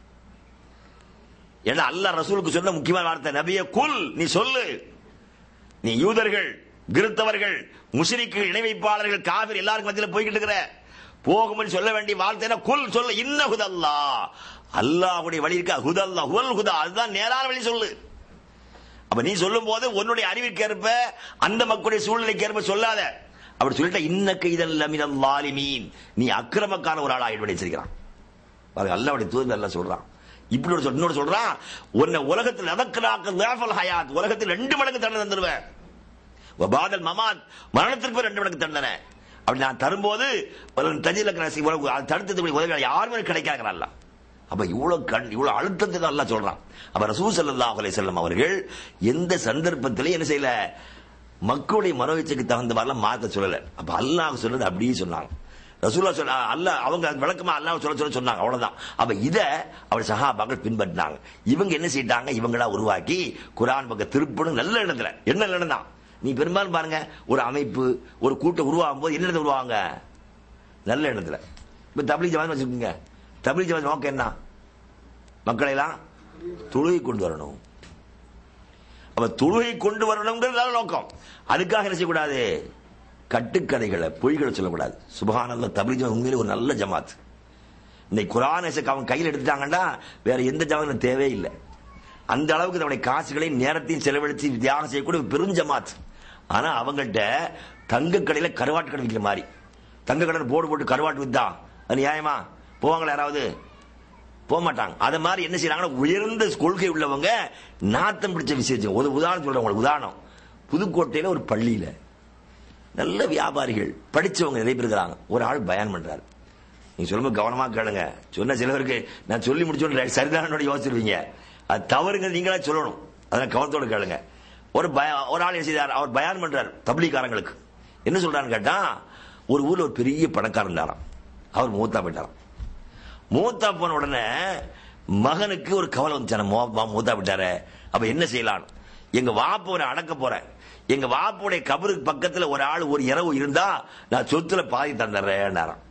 ஏன்னா அல்லாஹ் ரசூலுக்கு சொன்ன முக்கியமான வார்த்தை நபிய குல் நீ சொல்லு நீ யூதர்கள் கிறித்தவர்கள் முஸ்லிக்கு இணை வைப்பாளர்கள் காவிரி எல்லாருக்கும் மத்தியில போய்கிட்டு இருக்கிற போகும்போது சொல்ல வேண்டிய வார்த்தை குல் சொல்ல இன்ன ஹுதல்லா அல்லாஹ்வுடைய வழி இருக்கா ஹுதல்லா ஹுவல் ஹுதா அதுதான் நேரான வழி சொல்லு அப்ப நீ சொல்லும் போது உன்னுடைய அறிவிற்கு ஏற்ப அந்த மக்களுடைய சூழ்நிலைக்கு ஏற்ப சொல்லாத அப்படி சொல்லிட்ட இன்னக்க இதல்ல மினல் லாலிமீன் நீ அக்கிரமக்கான ஒரு ஆளா ஆயிடுவதை வச்சிருக்கிறான் பாருங்க அல்லாவுடைய தூதர் நல்லா சொல்றான் இப்படி ஒரு சொல்~ இன்னொரு சொல்றான் உன்னை உலகத்தில் நடக்கிறாக்க லேஃபல் ஹயாத் உலகத்தில் ரெண்டு மடங்கு தண்டனை தந்துருவேன் பாதல் மமாத் மரணத்திற்கு பிறகு ரெண்டு மடங்கு தண்டனை அப்படி நான் தரும்போது தஜில தடுத்தது உதவி யாருமே கிடைக்காங்கிறான்ல அப்ப இவ்வளவு கண் இவ்வளவு அழுத்தத்துக்கு அல்லாஹ் சொல்றான் அப்ப ரசூல் ஸல்லல்லாஹு அலைஹி வஸல்லம் அவர்கள் எந்த சந்தர்ப்பத்திலையும் என்ன செய்யல மக்களுடைய மனோயிச்சைக்கு தகுந்த மாதிரிலாம் மாத்த சொல்லல அப்ப அல்லாஹ் சொல்றது அப்படியே சொன்னாங்க ரசூல்லா சொன்ன அல்லாஹ் அவங்க அது விளக்கமா அல்லாஹ் சொல்ல சொல்ல சொன்னாங்க அவ்வளவுதான் அப்ப இத அவர் சஹாபாக்கள் பின்பற்றினாங்க இவங்க என்ன செய்தாங்க இவங்களா உருவாக்கி குரான் பக்கம் திருப்பணும் நல்ல இடத்துல என்ன இடம் தான் நீ பெரும்பாலும் பாருங்க ஒரு அமைப்பு ஒரு கூட்டம் உருவாகும் போது என்ன இடத்துல உருவாங்க நல்ல இடத்துல இப்ப தபிலி ஜமாத் வச்சுக்கோங்க தபிலி ஜமாத் நோக்கம் என்ன மக்களை எல்லாம் தொழுகை கொண்டு வரணும் அப்ப தொழுகை கொண்டு வரணுங்கிறது நல்ல நோக்கம் அதுக்காக என்ன செய்யக்கூடாது கட்டுக்கதைகளை பொய்களை சொல்லக்கூடாது சுபஹானல்ல தபிலி ஜமாத் உண்மையிலே ஒரு நல்ல ஜமாத் இன்னைக்கு குரான் அவங்க கையில் எடுத்துட்டாங்கன்னா வேற எந்த ஜமாத்தும் தேவையில்லை அந்த அளவுக்கு தன்னுடைய காசுகளையும் நேரத்தையும் செலவழித்து தியாகம் செய்யக்கூடிய ஒரு பெரும் ஜமாத் ஆனா அவங்கள்ட்ட தங்க கடையில கருவாட்டு கடை விற்கிற மாதிரி தங்க கடையில் போர்டு போட்டு கருவாட்டு வித்தா அது நியாயமா போவாங்களா யாராவது போக மாட்டாங்க அத மாதிரி என்ன செய்யறாங்கன்னா உயர்ந்த கொள்கை உள்ளவங்க நாத்தம் பிடிச்ச விஷயம் ஒரு உதாரணம் சொல்றேன் உங்களுக்கு உதாரணம் புதுக்கோட்டையில ஒரு பள்ளியில நல்ல வியாபாரிகள் படிச்சவங்க நிறைய பேர் இருக்கிறாங்க ஒரு ஆள் பயான் பண்றாரு நீங்க சொல்லும்போது கவனமா கேளுங்க சொன்ன சிலவருக்கு நான் சொல்லி முடிச்சோன்னு சரிதானோட யோசிச்சிருவீங்க அது தவறுங்க நீங்களா சொல்லணும் அதெல்லாம் கவனத்தோட கேளுங்க ஒரு பய ஒரு ஆள் என்ன செய்தார் அவர் பயான் பண்றார் தபிலிக்காரங்களுக்கு என்ன சொல்றான்னு கேட்டா ஒரு ஊர்ல ஒரு பெரிய பணக்காரர் இருந்தாராம் அவர் மூத்தா போயிட்டாராம் மூத்தா போன உடனே மகனுக்கு ஒரு கவலை வந்துச்சான மூத்தா விட்டாரு அப்ப என்ன செய்யலாம் எங்க வாப்பவனை அடக்க போறேன் எங்க வாப்புடைய கபருக்கு பக்கத்துல ஒரு ஆள் ஒரு இரவு இருந்தா நான் சொத்துல பாதி தந்துடுறேன்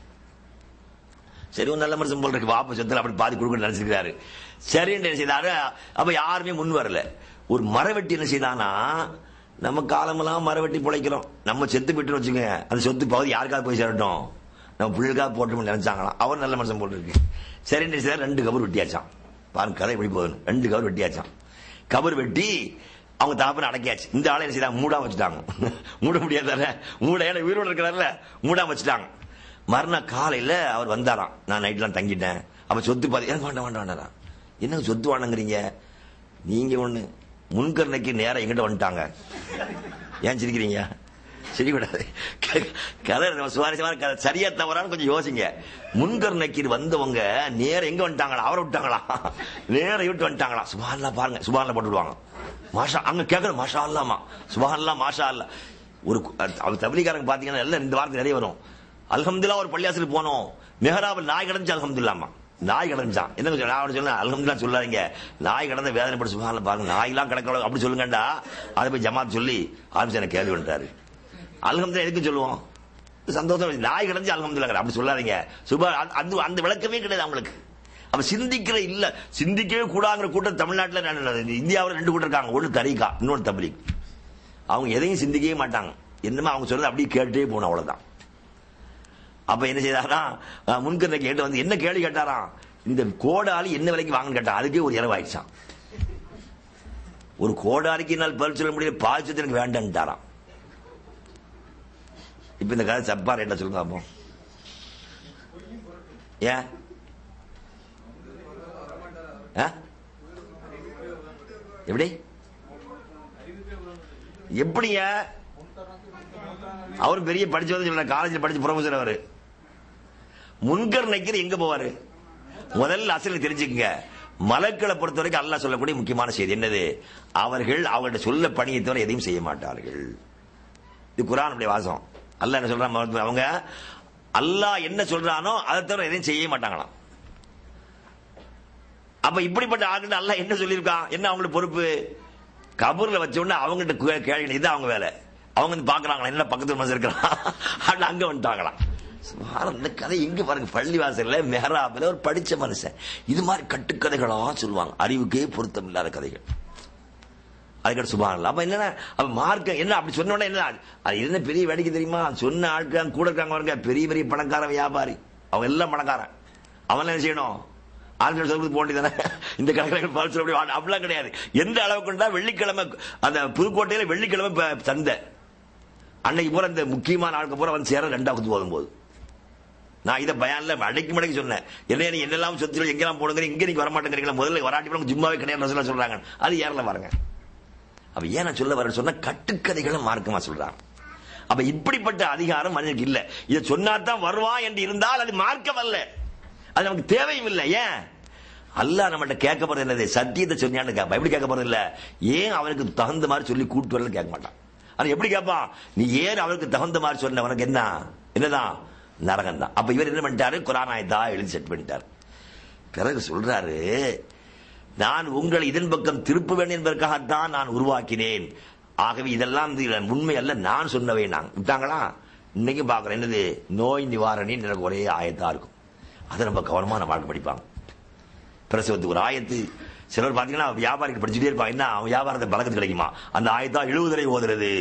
சரி ஒரு நல்ல மனுஷன் போல் இருக்கு வாப்ப சொத்துல அப்படி பாதி கொடுக்க நினைச்சிருக்காரு சரி என்ன செய்தாரு அப்ப யாருமே முன் வரல ஒரு மரவெட்டி என்ன செய்தானா நம்ம காலமெல்லாம் மரவெட்டி பிழைக்கிறோம் நம்ம செத்து போயிட்டு வச்சுங்க அந்த சொத்து பகுதி யாருக்காவது போய் சேரட்டும் நம்ம பிள்ளைகளுக்காக போட்டு நினைச்சாங்களாம் அவர் நல்ல மனுஷன் போல் இருக்கு சரி என்ன செய்தார் ரெண்டு கபர் வெட்டியாச்சான் பாருங்க கதை எப்படி போகுது ரெண்டு கபர் வெட்டியாச்சான் கபர் வெட்டி அவங்க தாப்பனை அடக்கியாச்சு இந்த ஆளை என்ன செய்தாங்க மூடா வச்சுட்டாங்க மூட முடியாதானே மூட ஏன்னா உயிரோடு இருக்கிறார்ல மூடா வச்சுட்டாங்க மறுநாள் காலையில அவர் வந்தாராம் நான் நைட்லாம் தங்கிட்டேன் அப்ப சொத்து பாதி எனக்கு வேண்டாம் வேண்டாம் வேண்டாம் என்ன சொத்து வாணுங்கிறீங்க நீங்க ஒண்ணு முன்கருணைக்கு நேரம் எங்கிட்ட வந்துட்டாங்க ஏன் சிரிக்கிறீங்க செய்யக்கூடாது கதை நம்ம சுவாரஸ்யமான கதை சரியா தவறான்னு கொஞ்சம் யோசிங்க முன்கர் நக்கீர் வந்தவங்க நேர எங்க வந்துட்டாங்களா அவரை விட்டாங்களா நேர விட்டு வந்துட்டாங்களா சுபான்லாம் பாருங்க சுபான்ல போட்டு விடுவாங்க மாஷா அங்க கேக்குற மாஷா அல்லாமா சுபான்லாம் மாஷா அல்லா ஒரு அவர் தபிலிக்காரங்க பாத்தீங்கன்னா எல்லாம் இந்த வார்த்தை நிறைய வரும் அல்ஹம்துல்லா ஒரு பள்ளியாசலுக்கு போனோம் மெஹராபில் நாய் கிடந்துச்சு அல்ஹம்துல்லாமா நாய் கிடந்துச்சான் என்ன சொல்ல நான் சொன்னேன் அல்ஹம்துல்லா சொல்லாதீங்க நாய் கிடந்த வேதனை பட்டு சுபான்ல பாருங்க நாயெல்லாம் கிடக்க அப்படி சொல்லுங்கண்டா அதை போய் ஜமாத் சொல்லி ஆரம்பிச்சு எனக்கு கேள்வி வந்துட்டாரு அல்ஹம்துல்லா எதுக்கு சொல்லுவோம் சந்தோஷம் நாய் கிடந்து அல்ஹம்துல்லா அப்படி சொல்லாதீங்க சுபா அந்த அந்த விளக்கமே கிடையாது அவங்களுக்கு அப்ப சிந்திக்கிற இல்ல சிந்திக்கவே கூடாங்கிற கூட்டம் தமிழ்நாட்டில் நான் இந்தியாவில் ரெண்டு கூட்டம் இருக்காங்க ஒன்று தரிகா இன்னொன்று தபிலிக் அவங்க எதையும் சிந்திக்கவே மாட்டாங்க என்னமோ அவங்க சொல்றது அப்படியே கேட்டே போகணும் அவ்வளவுதான் அப்ப என்ன செய்தாராம் முன்கரை கேட்டு வந்து என்ன கேள்வி கேட்டாராம் இந்த கோடாலி என்ன விலைக்கு வாங்க கேட்டா அதுக்கே ஒரு இரவு ஆயிடுச்சான் ஒரு கோடாலிக்கு என்னால் பதில் சொல்ல முடியல பால் எனக்கு வேண்டான்ட்டாராம் இப்ப இந்த கதை சப்பா ரேட்டா சொல்லுங்க அப்போ ஏன் எப்படி எப்படிங்க அவர் பெரிய படிச்சவங்க சொல்ல காலேஜில் படிச்ச ப்ரொஃபசர் அவரு முன்கர் நைக்கிற எங்க போவாரு முதல்ல அசல் தெரிஞ்சுக்கங்க மலக்களை பொறுத்த வரைக்கும் அல்லாஹ் சொல்லக்கூடிய முக்கியமான செய்தி என்னது அவர்கள் அவங்கள்ட்ட சொல்ல பணியை தவிர எதையும் செய்ய மாட்டார்கள் இது குரானுடைய வாசம் அல்லாஹ் என்ன சொல்றான் அவங்க அல்லாஹ் என்ன சொல்றானோ அதை தவிர எதையும் செய்ய மாட்டாங்களாம் அப்ப இப்படிப்பட்ட ஆளுங்க அல்லாஹ் என்ன சொல்லியிருக்கான் என்ன அவங்களுக்கு பொறுப்பு கபூர்ல வச்ச உடனே அவங்ககிட்ட கேள்வி இது அவங்க வேலை அவங்க வந்து பாக்குறாங்களா என்ன பக்கத்து மனசு இருக்கிறான் அங்க வந்துட்டாங்களாம் இந்த கதை எங்க பாருங்க பள்ளி வாசல்ல மெஹராபில் ஒரு படிச்ச மனுஷன் இது மாதிரி கட்டுக்கதைகளா சொல்லுவாங்க அறிவுக்கே பொருத்தம் இல்லாத கதைகள் அதுக்கடுத்து சுபாங்கல அப்ப என்னன்னா அப்ப மார்க்க என்ன அப்படி சொன்ன உடனே என்ன அது என்ன பெரிய வேடிக்கை தெரியுமா சொன்ன ஆட்கள் கூட இருக்காங்க பாருங்க பெரிய பெரிய பணக்கார வியாபாரி அவங்க எல்லாம் பணக்காரன் அவன் என்ன செய்யணும் ஆண்கள் சொல்றது போண்டிதானே இந்த கணக்கில் பால் சொல்ல முடியும் அப்படிலாம் கிடையாது எந்த அளவுக்குண்டா வெள்ளிக்கிழமை அந்த புதுக்கோட்டையில வெள்ளிக்கிழமை சந்தை அன்னைக்கு பூரா இந்த முக்கியமான ஆளுக்கு பூரா வந்து சேர ரெண்டாவது போதும் போது நான் இதை பயான்ல அடைக்கு மடைக்கு சொன்னேன் என்ன நீ என்னெல்லாம் சொத்து எங்கெல்லாம் போடுங்க இங்க நீங்க வரமாட்டேங்கிறீங்களா முதல்ல வராட்டி கூட ஜிம்மாவே கிடையாது சொல்றாங்க அது ஏறல பாருங்க அப்ப ஏன் நான் சொல்ல வரேன் சொன்னா கட்டுக்கதைகளை மார்க்கமா சொல்றாங்க அப்ப இப்படிப்பட்ட அதிகாரம் மனிதனுக்கு இல்ல இதை சொன்னாதான் வருவான் என்று இருந்தால் அது மார்க்கம் அல்ல அது நமக்கு தேவையும் இல்லை ஏன் அல்லாஹ் நம்மகிட்ட கேட்க போறது என்னது சத்தியத்தை சொன்னான்னு கேட்பான் எப்படி கேட்க போறது இல்ல ஏன் அவனுக்கு தகுந்த மாதிரி சொல்லி கூட்டு வரல கேட்க மாட்டான் ஆனா எப்படி கேட்பான் நீ ஏன் அவனுக்கு தகுந்த மாதிரி சொன்ன உனக்கு என்ன என்னதான் நரகம் தான் அப்ப இவர் என்ன பண்ணிட்டாரு குரான் ஆயத்தா எழுதி செட் பண்ணிட்டார் பிறகு சொல்றாரு நான் உங்களை இதன் பக்கம் திருப்ப வேண்டும் என்பதற்காகத்தான் நான் உருவாக்கினேன் ஆகவே இதெல்லாம் உண்மை அல்ல நான் சொன்னவை நான் விட்டாங்களா இன்னைக்கு பாக்குறேன் என்னது நோய் நிவாரணி எனக்கு ஒரே ஆயத்தா இருக்கும் அதை ரொம்ப கவனமா நம்ம வாழ்க்கை படிப்பாங்க பிரசவத்துக்கு ஒரு ஆயத்து சிலர் பாத்தீங்கன்னா வியாபாரிக்கு படிச்சுட்டே இருப்பாங்க என்ன அவன் வியாபாரத்தை பழக்கத்து கிடைக்குமா அந்த ஆயத்தா எழுபதுரை ஓதுறது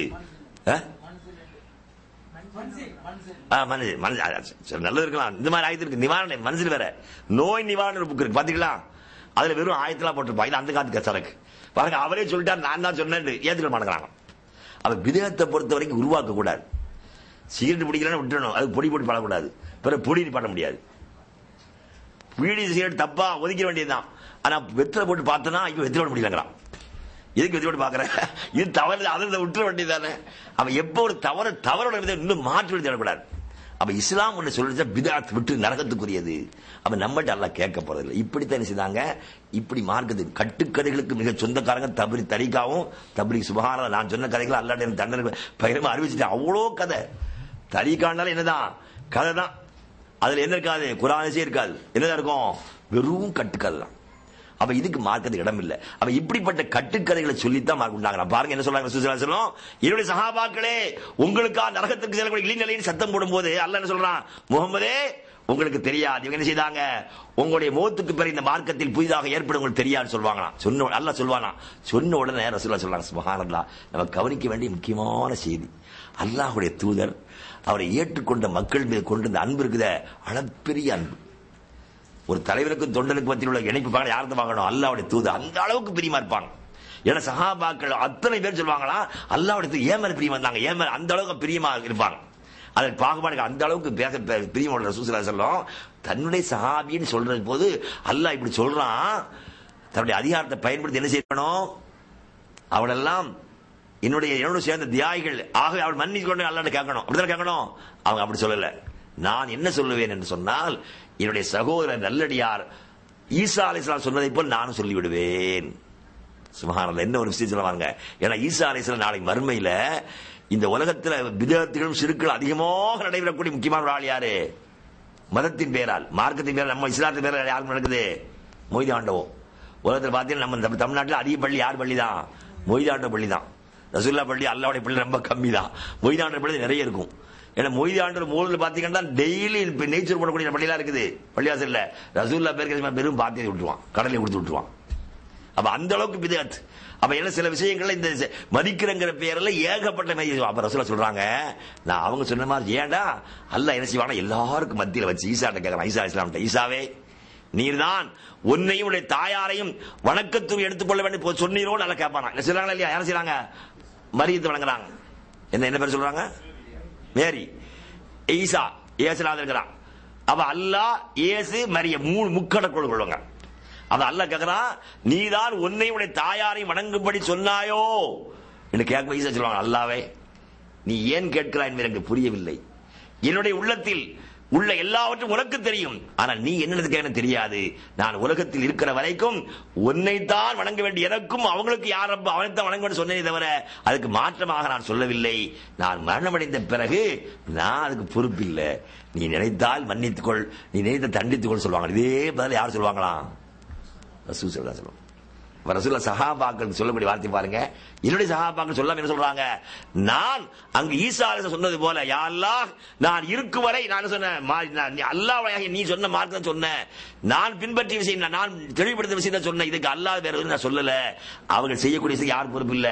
நல்லது இருக்கலாம் இந்த மாதிரி ஆயத்து இருக்கு நிவாரண மனசில் வேற நோய் நிவாரண புக் இருக்கு பாத்தீங்களா அதுல வெறும் ஆயத்தெல்லாம் போட்டிருப்பாங்க இது அந்த காலத்துக்கு சரக்கு பாருங்க அவரே சொல்லிட்டார் நான் தான் சொன்னேன் ஏத்துக்க மாட்டேங்கிறாங்க அவர் விதத்தை பொறுத்த வரைக்கும் உருவாக்க கூடாது சிகரெட் பிடிக்கலன்னு விட்டுறணும் அது பொடி போட்டு படக்கூடாது பிறகு பொடி பண்ண முடியாது பீடி சிகரெட் தப்பா ஒதுக்கிற வேண்டியதுதான் ஆனா வெத்தில போட்டு பார்த்தனா ஐயோ வெத்தில போட முடியலங்கிறான் எதுக்கு வெத்தி போட்டு பாக்குறேன் இது தவறு அதை விட்டுற வேண்டியதானே அவன் எப்போ ஒரு தவறு தவறோட இன்னும் மாற்றி தேடக்கூடாது அப்ப இஸ்லாம் ஒன்று சொல்லிச்சா பிதாத் விட்டு நரகத்துக்குரியது அப்ப நம்மகிட்ட எல்லாம் கேட்க போறதில்லை இப்படித்தான் செய்தாங்க இப்படி மார்க்கத்து கட்டுக்கதைகளுக்கு மிக சொந்தக்காரங்க தபரி தரிகாவும் தபரி சுபகான நான் சொன்ன கதைகள் அல்லாட தண்டனை பகிரமா அறிவிச்சுட்டேன் அவ்வளோ கதை தரிகாண்டாலும் என்னதான் கதை தான் அதுல என்ன இருக்காது குரானசே இருக்காது என்னதான் இருக்கும் வெறும் கட்டுக்கதை தான் அப்ப இதுக்கு மார்க்கத்துக்கு இடம் இல்ல அப்ப இப்படிப்பட்ட கட்டுக்கதைகளை சொல்லித்தான் மார்க் உண்டாங்க பாருங்க என்ன சொல்றாங்க சொல்லும் என்னுடைய சகாபாக்களே உங்களுக்கா நரகத்துக்கு செல்லக்கூடிய இளைஞர்களின் சத்தம் போடும்போது அல்ல என்ன சொல்றான் முகமதே உங்களுக்கு தெரியாது இவங்க என்ன செய்தாங்க உங்களுடைய மோத்துக்கு பிறகு இந்த மார்க்கத்தில் புதிதாக ஏற்படும் உங்களுக்கு தெரியாது சொல்லுவாங்களாம் சொன்ன அல்ல சொல்லுவானா சொன்ன உடனே ரசூல்லா சொல்றாங்க சுபஹானல்லா நம்ம கவனிக்க வேண்டிய முக்கியமான செய்தி அல்லாஹுடைய தூதர் அவரை ஏற்றுக்கொண்ட மக்கள் மீது கொண்டிருந்த அன்பு இருக்குத அளப்பெரிய அன்பு ஒரு தலைவருக்கும் தொண்டனுக்கு மத்தியில் உள்ள இணைப்பு பார்க்க யார்த்த பார்க்கணும் அல்லாவுடைய தூது அந்த அளவுக்கு பிரியமா இருப்பாங்க ஏன்னா சஹாபாக்கள் அத்தனை பேர் சொல்லுவாங்களா அல்லாவுடைய தூது ஏன் மேல பிரியமா இருந்தாங்க ஏன் மேல அந்த அளவுக்கு பிரியமா இருப்பாங்க அதற்கு பாகுபாடு அந்த அளவுக்கு பேச பிரியமான ரசூசலா சொல்லும் தன்னுடைய சஹாபின்னு சொல்றது போது அல்லாஹ் இப்படி சொல்றான் தன்னுடைய அதிகாரத்தை பயன்படுத்தி என்ன செய்யணும் அவனெல்லாம் என்னுடைய என்னோட சேர்ந்த தியாகிகள் ஆகவே அவள் மன்னிச்சு கொண்டு அல்லாட்ட கேட்கணும் அப்படிதான் கேட்கணும் அவங்க அப்படி சொல்லல நான் என்ன சொல்லுவேன் என்று சொன்னால் என்னுடைய சகோதரர் நல்லடியார் ஈசா அலிஸ்லாம் சொன்னதை போல் நானும் சொல்லிவிடுவேன் சுபஹானல்லாஹ் என்ன ஒரு விஷயம் சொல்லுவாங்க ஏன்னா ஈசா அலிஸ்லாம் நாளைக்கு மறுமையில இந்த உலகத்துல விதத்துகளும் சிறுக்கள் அதிகமாக நடைபெறக்கூடிய முக்கியமான ஒரு ஆள் யாரு மதத்தின் பேரால் மார்க்கத்தின் பேரால் நம்ம இஸ்லாத்தின் பேரால் யாருக்கு நடக்குது மொய்தி ஆண்டவம் உலகத்தில் பார்த்தீங்கன்னா நம்ம நம்ம தமிழ்நாட்டில் அதிக பள்ளி யார் பள்ளி தான் மொய்தாண்ட பள்ளி தான் ரசுல்லா பள்ளி அல்லாவுடைய பள்ளி ரொம்ப கம்மி தான் மொய்தாண்ட பள்ளி நிறைய இருக்கும் ஏன்னா மொய்தாண்டு மூலில் பார்த்தீங்கன்னா டெய்லி இப்போ நேச்சர் பண்ணக்கூடிய பள்ளியெல்லாம் இருக்குது பள்ளியாசல்ல ரசூல்லா பேருக்கு வெறும் பாத்தியை விட்டுருவான் கடலை கொடுத்து விட்டுருவான் அப்ப அந்த அளவுக்கு பிதாத் அப்ப என்ன சில விஷயங்கள்ல இந்த செ- மதிக்கிறங்கிற பேர்ல ஏகப்பட்ட மை- அப்ப ரசூலா சொல்றாங்க நான் அவங்க சொன்ன மாதிரி ஏன்டா அல்லாஹ் என்ன செய்வானா எல்லாருக்கும் மத்தியில வச்சு ஈசாட்ட கேட்கறான் ஈசா இஸ்லாம்ட்ட ஈசாவே நீர்தான் உன்னையும் உடைய தாயாரையும் வணக்கத்துக்கு எடுத்துக்கொள்ள வேண்டும் இப்போ சொன்னீரோ நல்லா கேட்பானா என்ன சொல்றாங்களா இல்லையா யாரும் செய்றாங்க மரியத்தை வணங்குறாங்க என்ன என்ன பேர் சொல்றாங்க மேரி ஈசா ஏசுநாதன் இருக்கிறான் அப்ப அல்லாஹ் இயேசு மரிய மூணு முக்கடக்குள் கொள்வாங்க அது அல்லாஹ் கேக்குறான் நீதான் உன்னை உடைய தாயாரை வணங்கும்படி சொன்னாயோ என்று கேட்க ஈசா சொல்லுவாங்க அல்லாவே நீ ஏன் கேட்கிறாய் என்று எனக்கு புரியவில்லை என்னுடைய உள்ளத்தில் உள்ள எல்லாவற்றும் உனக்கு தெரியும் ஆனால் நீ என்னது எனக்கு தெரியாது நான் உலகத்தில் இருக்கிற வரைக்கும் உன்னைத்தான் வணங்க வேண்டிய எனக்கும் அவங்களுக்கு யார் ரப்ப அவனைத்தான் வணங்க வேண்டும் சொன்னதே தவிர அதுக்கு மாற்றமாக நான் சொல்லவில்லை நான் மரணமடைந்த பிறகு நான் அதுக்கு பொறுப்பில்லை நீ நினைத்தால் மன்னித்துக்கொள் நீ நினைத்த தண்டித்துக்கொள் சொல்லுவாங்க இதே பதில் யார் சொல்லுவாங்களாம் ரசூல் சொல்லா சொல்லுவாங்க இப்ப ரசூல்லா சஹாபாக்கள் சொல்லக்கூடிய வார்த்தை பாருங்க என்னுடைய சஹாபாக்கள் சொல்லாம என்ன சொல்றாங்க நான் அங்கு ஈசா அலைஹிஸ்ஸலாம் சொன்னது போல யா அல்லாஹ் நான் இருக்கும் வரை நான் என்ன சொன்னேன் மா- நான் நீ அல்லாஹ்வாகிய நீ சொன்ன மார்க்கம் சொன்னேன் நான் பின்பற்றிய விஷயம் நான் நான் தெளிவுபடுத்த விஷயத்தை சொன்னேன் இதுக்கு அல்லாஹ் வேற எதுவும் நான் சொல்லல அவர்கள் செய்யக்கூடிய விஷயம் யார் பொறுப்பு இல்ல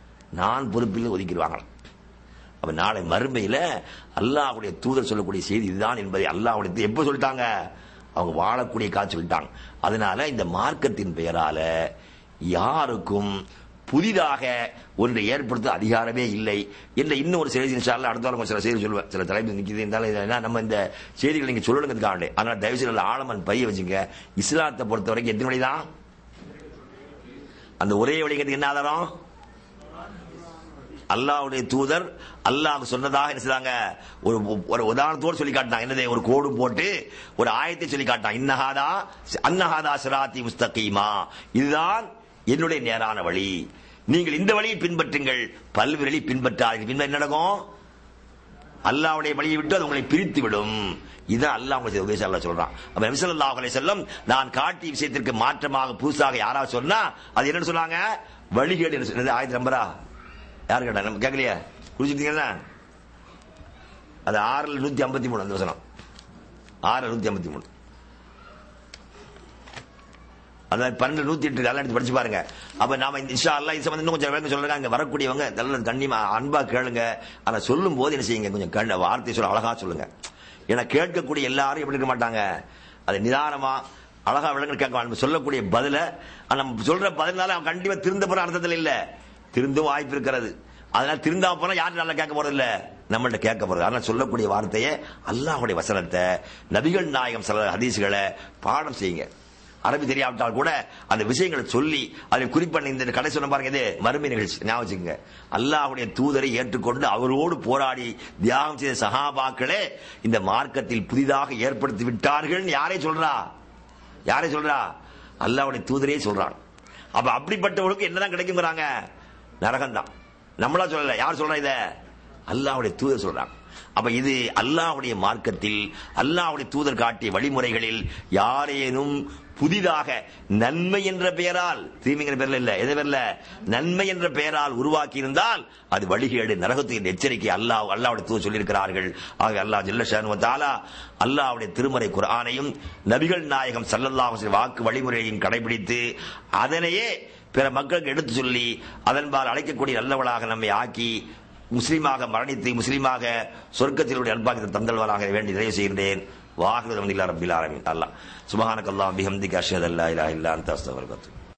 நான் பொறுப்பில்லை ஒதுக்கிடுவாங்க அப்ப நாளை மறுமையில அல்லாஹ்வுடைய தூதர் சொல்லக்கூடிய செய்தி இதுதான் என்பதை அல்லாஹ்வுடைய எப்ப சொல்லிட்டாங்க அவங்க வாழக்கூடிய காட்சி சொல்லிட்டாங்க அதனால இந்த மார்க்கத்தின் பெயரால யாருக்கும் புதிதாக ஒன்றை ஏற்படுத்த அதிகாரமே இல்லை என்ற இன்னும் ஒரு செய்தி இன்ஷால்ல அடுத்த வாரம் சில செய்தி சொல்லுவேன் சில தலைப்பு நிற்கிது இருந்தாலும் இது என்ன, நம்ம இந்த செய்திகளை நீங்க சொல்லணுங்கிறதுக்காக அதனால தயவு செய்து ஆழமன் பைய வச்சுங்க இஸ்லாத்தை பொறுத்த வரைக்கும் எத்தனை வழிதான் அந்த ஒரே வழிங்கிறதுக்கு என்ன ஆதாரம் அல்லாஹ்வுடைய தூதர் அல்லாஹ் சொன்னதாக என்ன செய்தாங்க ஒரு ஒரு உதாரணத்தோடு சொல்லி காட்டினாங்க என்னது ஒரு கோடு போட்டு ஒரு ஆயத்தை சொல்லி காட்டினாங்க இன்னஹாதா அன்னஹாதா சிராத்தி முஸ்தகீமா இதுதான் என்னுடைய நேரான வழி நீங்கள் இந்த வழியை பின்பற்றுங்கள் பல்வேறு வழி பின்பற்றாதீர்கள் பின்பற்ற என்ன நடக்கும் அல்லாஹ்வுடைய வழியை விட்டு அது உங்களை பிரித்து விடும் இதான் அல்லாஹ் உங்களுக்கு உபதேசம் அல்லாஹ் சொல்றான் அப்ப நபி ஸல்லல்லாஹு அலைஹி வஸல்லம் நான் காட்டிய விஷயத்திற்கு மாற்றமாக புதுசாக யாராவது சொன்னா அது என்னன்னு சொன்னாங்க வழிகேடு என்று சொன்னது ஆயிரத்தி நம்பரா யாரு கேட்டா நம்ம கேட்கலையா குடிச்சிட்டீங்களா அது ஆறுல நூத்தி ஐம்பத்தி மூணு அந்த வசனம் ஆறு நூத்தி ஐம்பத்தி மூணு அதாவது பன்னெண்டு நூத்தி எட்டு நல்லா எடுத்து படிச்சு பாருங்க அப்ப நாம இந்த இன்ஷா அல்லாஹ் இது சம்பந்தம் இன்னும் கொஞ்சம் விளக்கம் சொல்றாங்க அங்க வரக்கூடியவங்க நல்ல கண்ணியமா அன்பா கேளுங்க ஆனா சொல்லும் போது என்ன செய்யுங்க கொஞ்சம் கண்ண வார்த்தை சொல்ல அழகா சொல்லுங்க ஏன்னா கேட்கக்கூடிய எல்லாரும் எப்படி இருக்க மாட்டாங்க அது நிதானமா அழகா விளங்க கேட்க நம்ம சொல்லக்கூடிய பதில ஆனா நம்ம சொல்ற பதினால அவன் கண்டிப்பா திருந்த போற அர்த்தத்தில் இல்ல திருந்தும் வாய்ப்பு இருக்கிறது அதனால திருந்தாம போனா யாரும் நல்லா கேட்க போறது இல்ல நம்மள்ட்ட கேட்க போறது அதனால சொல்லக்கூடிய வார்த்தையை அல்லாஹ்வுடைய வசனத்தை நபிகள் நாயகம் சில ஹதீஸ்களை பாடம் செய்யுங்க அரபி தெரியாவிட்டால் கூட அந்த விஷயங்களை சொல்லி அதை குறிப்பாக இந்த கடை சொன்ன பாருங்க இது மறுமை நிகழ்ச்சி ஞாபகம் வச்சுக்கோங்க அல்லாஹ்வுடைய தூதரை ஏற்றுக்கொண்டு அவரோடு போராடி தியாகம் செய்த சஹாபாக்களே இந்த மார்க்கத்தில் புதிதாக ஏற்படுத்தி விட்டார்கள் யாரே சொல்றா யாரே சொல்றா அல்லாஹ்வுடைய தூதரே சொல்றான் அப்ப அப்படிப்பட்டவர்களுக்கு என்னதான் கிடைக்குங்கிறாங்க நரகம்தான் நம்மளா சொல்லல யார் சொல்றா இத அல்லாஹ்வுடைய தூதர் சொல்றாங்க அப்ப இது அல்லாஹ்வுடைய மார்க்கத்தில் அல்லாஹ்வுடைய தூதர் காட்டிய வழிமுறைகளில் யாரேனும் புதிதாக நன்மை என்ற பெயரால் தீமைங்கிற பேர்ல இல்ல எது பேர்ல நன்மை என்ற பெயரால் உருவாக்கி இருந்தால் அது வழிகேடு நரகத்துக்கு எச்சரிக்கை அல்லாஹ் அல்லாஹ்வுடைய தூதர் சொல்லியிருக்கிறார்கள் ஆக அல்லாஹ் ஜல்ல ஷானு தாலா அல்லாஹ்வுடைய திருமறை குர்ஆனையும் நபிகள் நாயகம் ஸல்லல்லாஹு அலைஹி வஸல்லம் வாக்கு வழிமுறையையும் கடைபிடித்து அதனையே பிற மக்களுக்கு எடுத்து சொல்லி அதன்பால் அழைக்கக்கூடிய நல்லவளாக நம்மை ஆக்கி முஸ்லீமாக மரணித்து முஸ்லீமாக சொர்க்கத்தினுடைய அன்பாக தந்தல்வராக வேண்டி நிறைவு செய்கின்றேன் வாஹிரு ரபில் ஆலமின் அல்லாஹ் சுபஹானக்கல்லாஹ் பிஹம்திக அஷ்ஹது அல்லா இலாஹ இல்லா அன்த அஸ்தக்ஃபிருக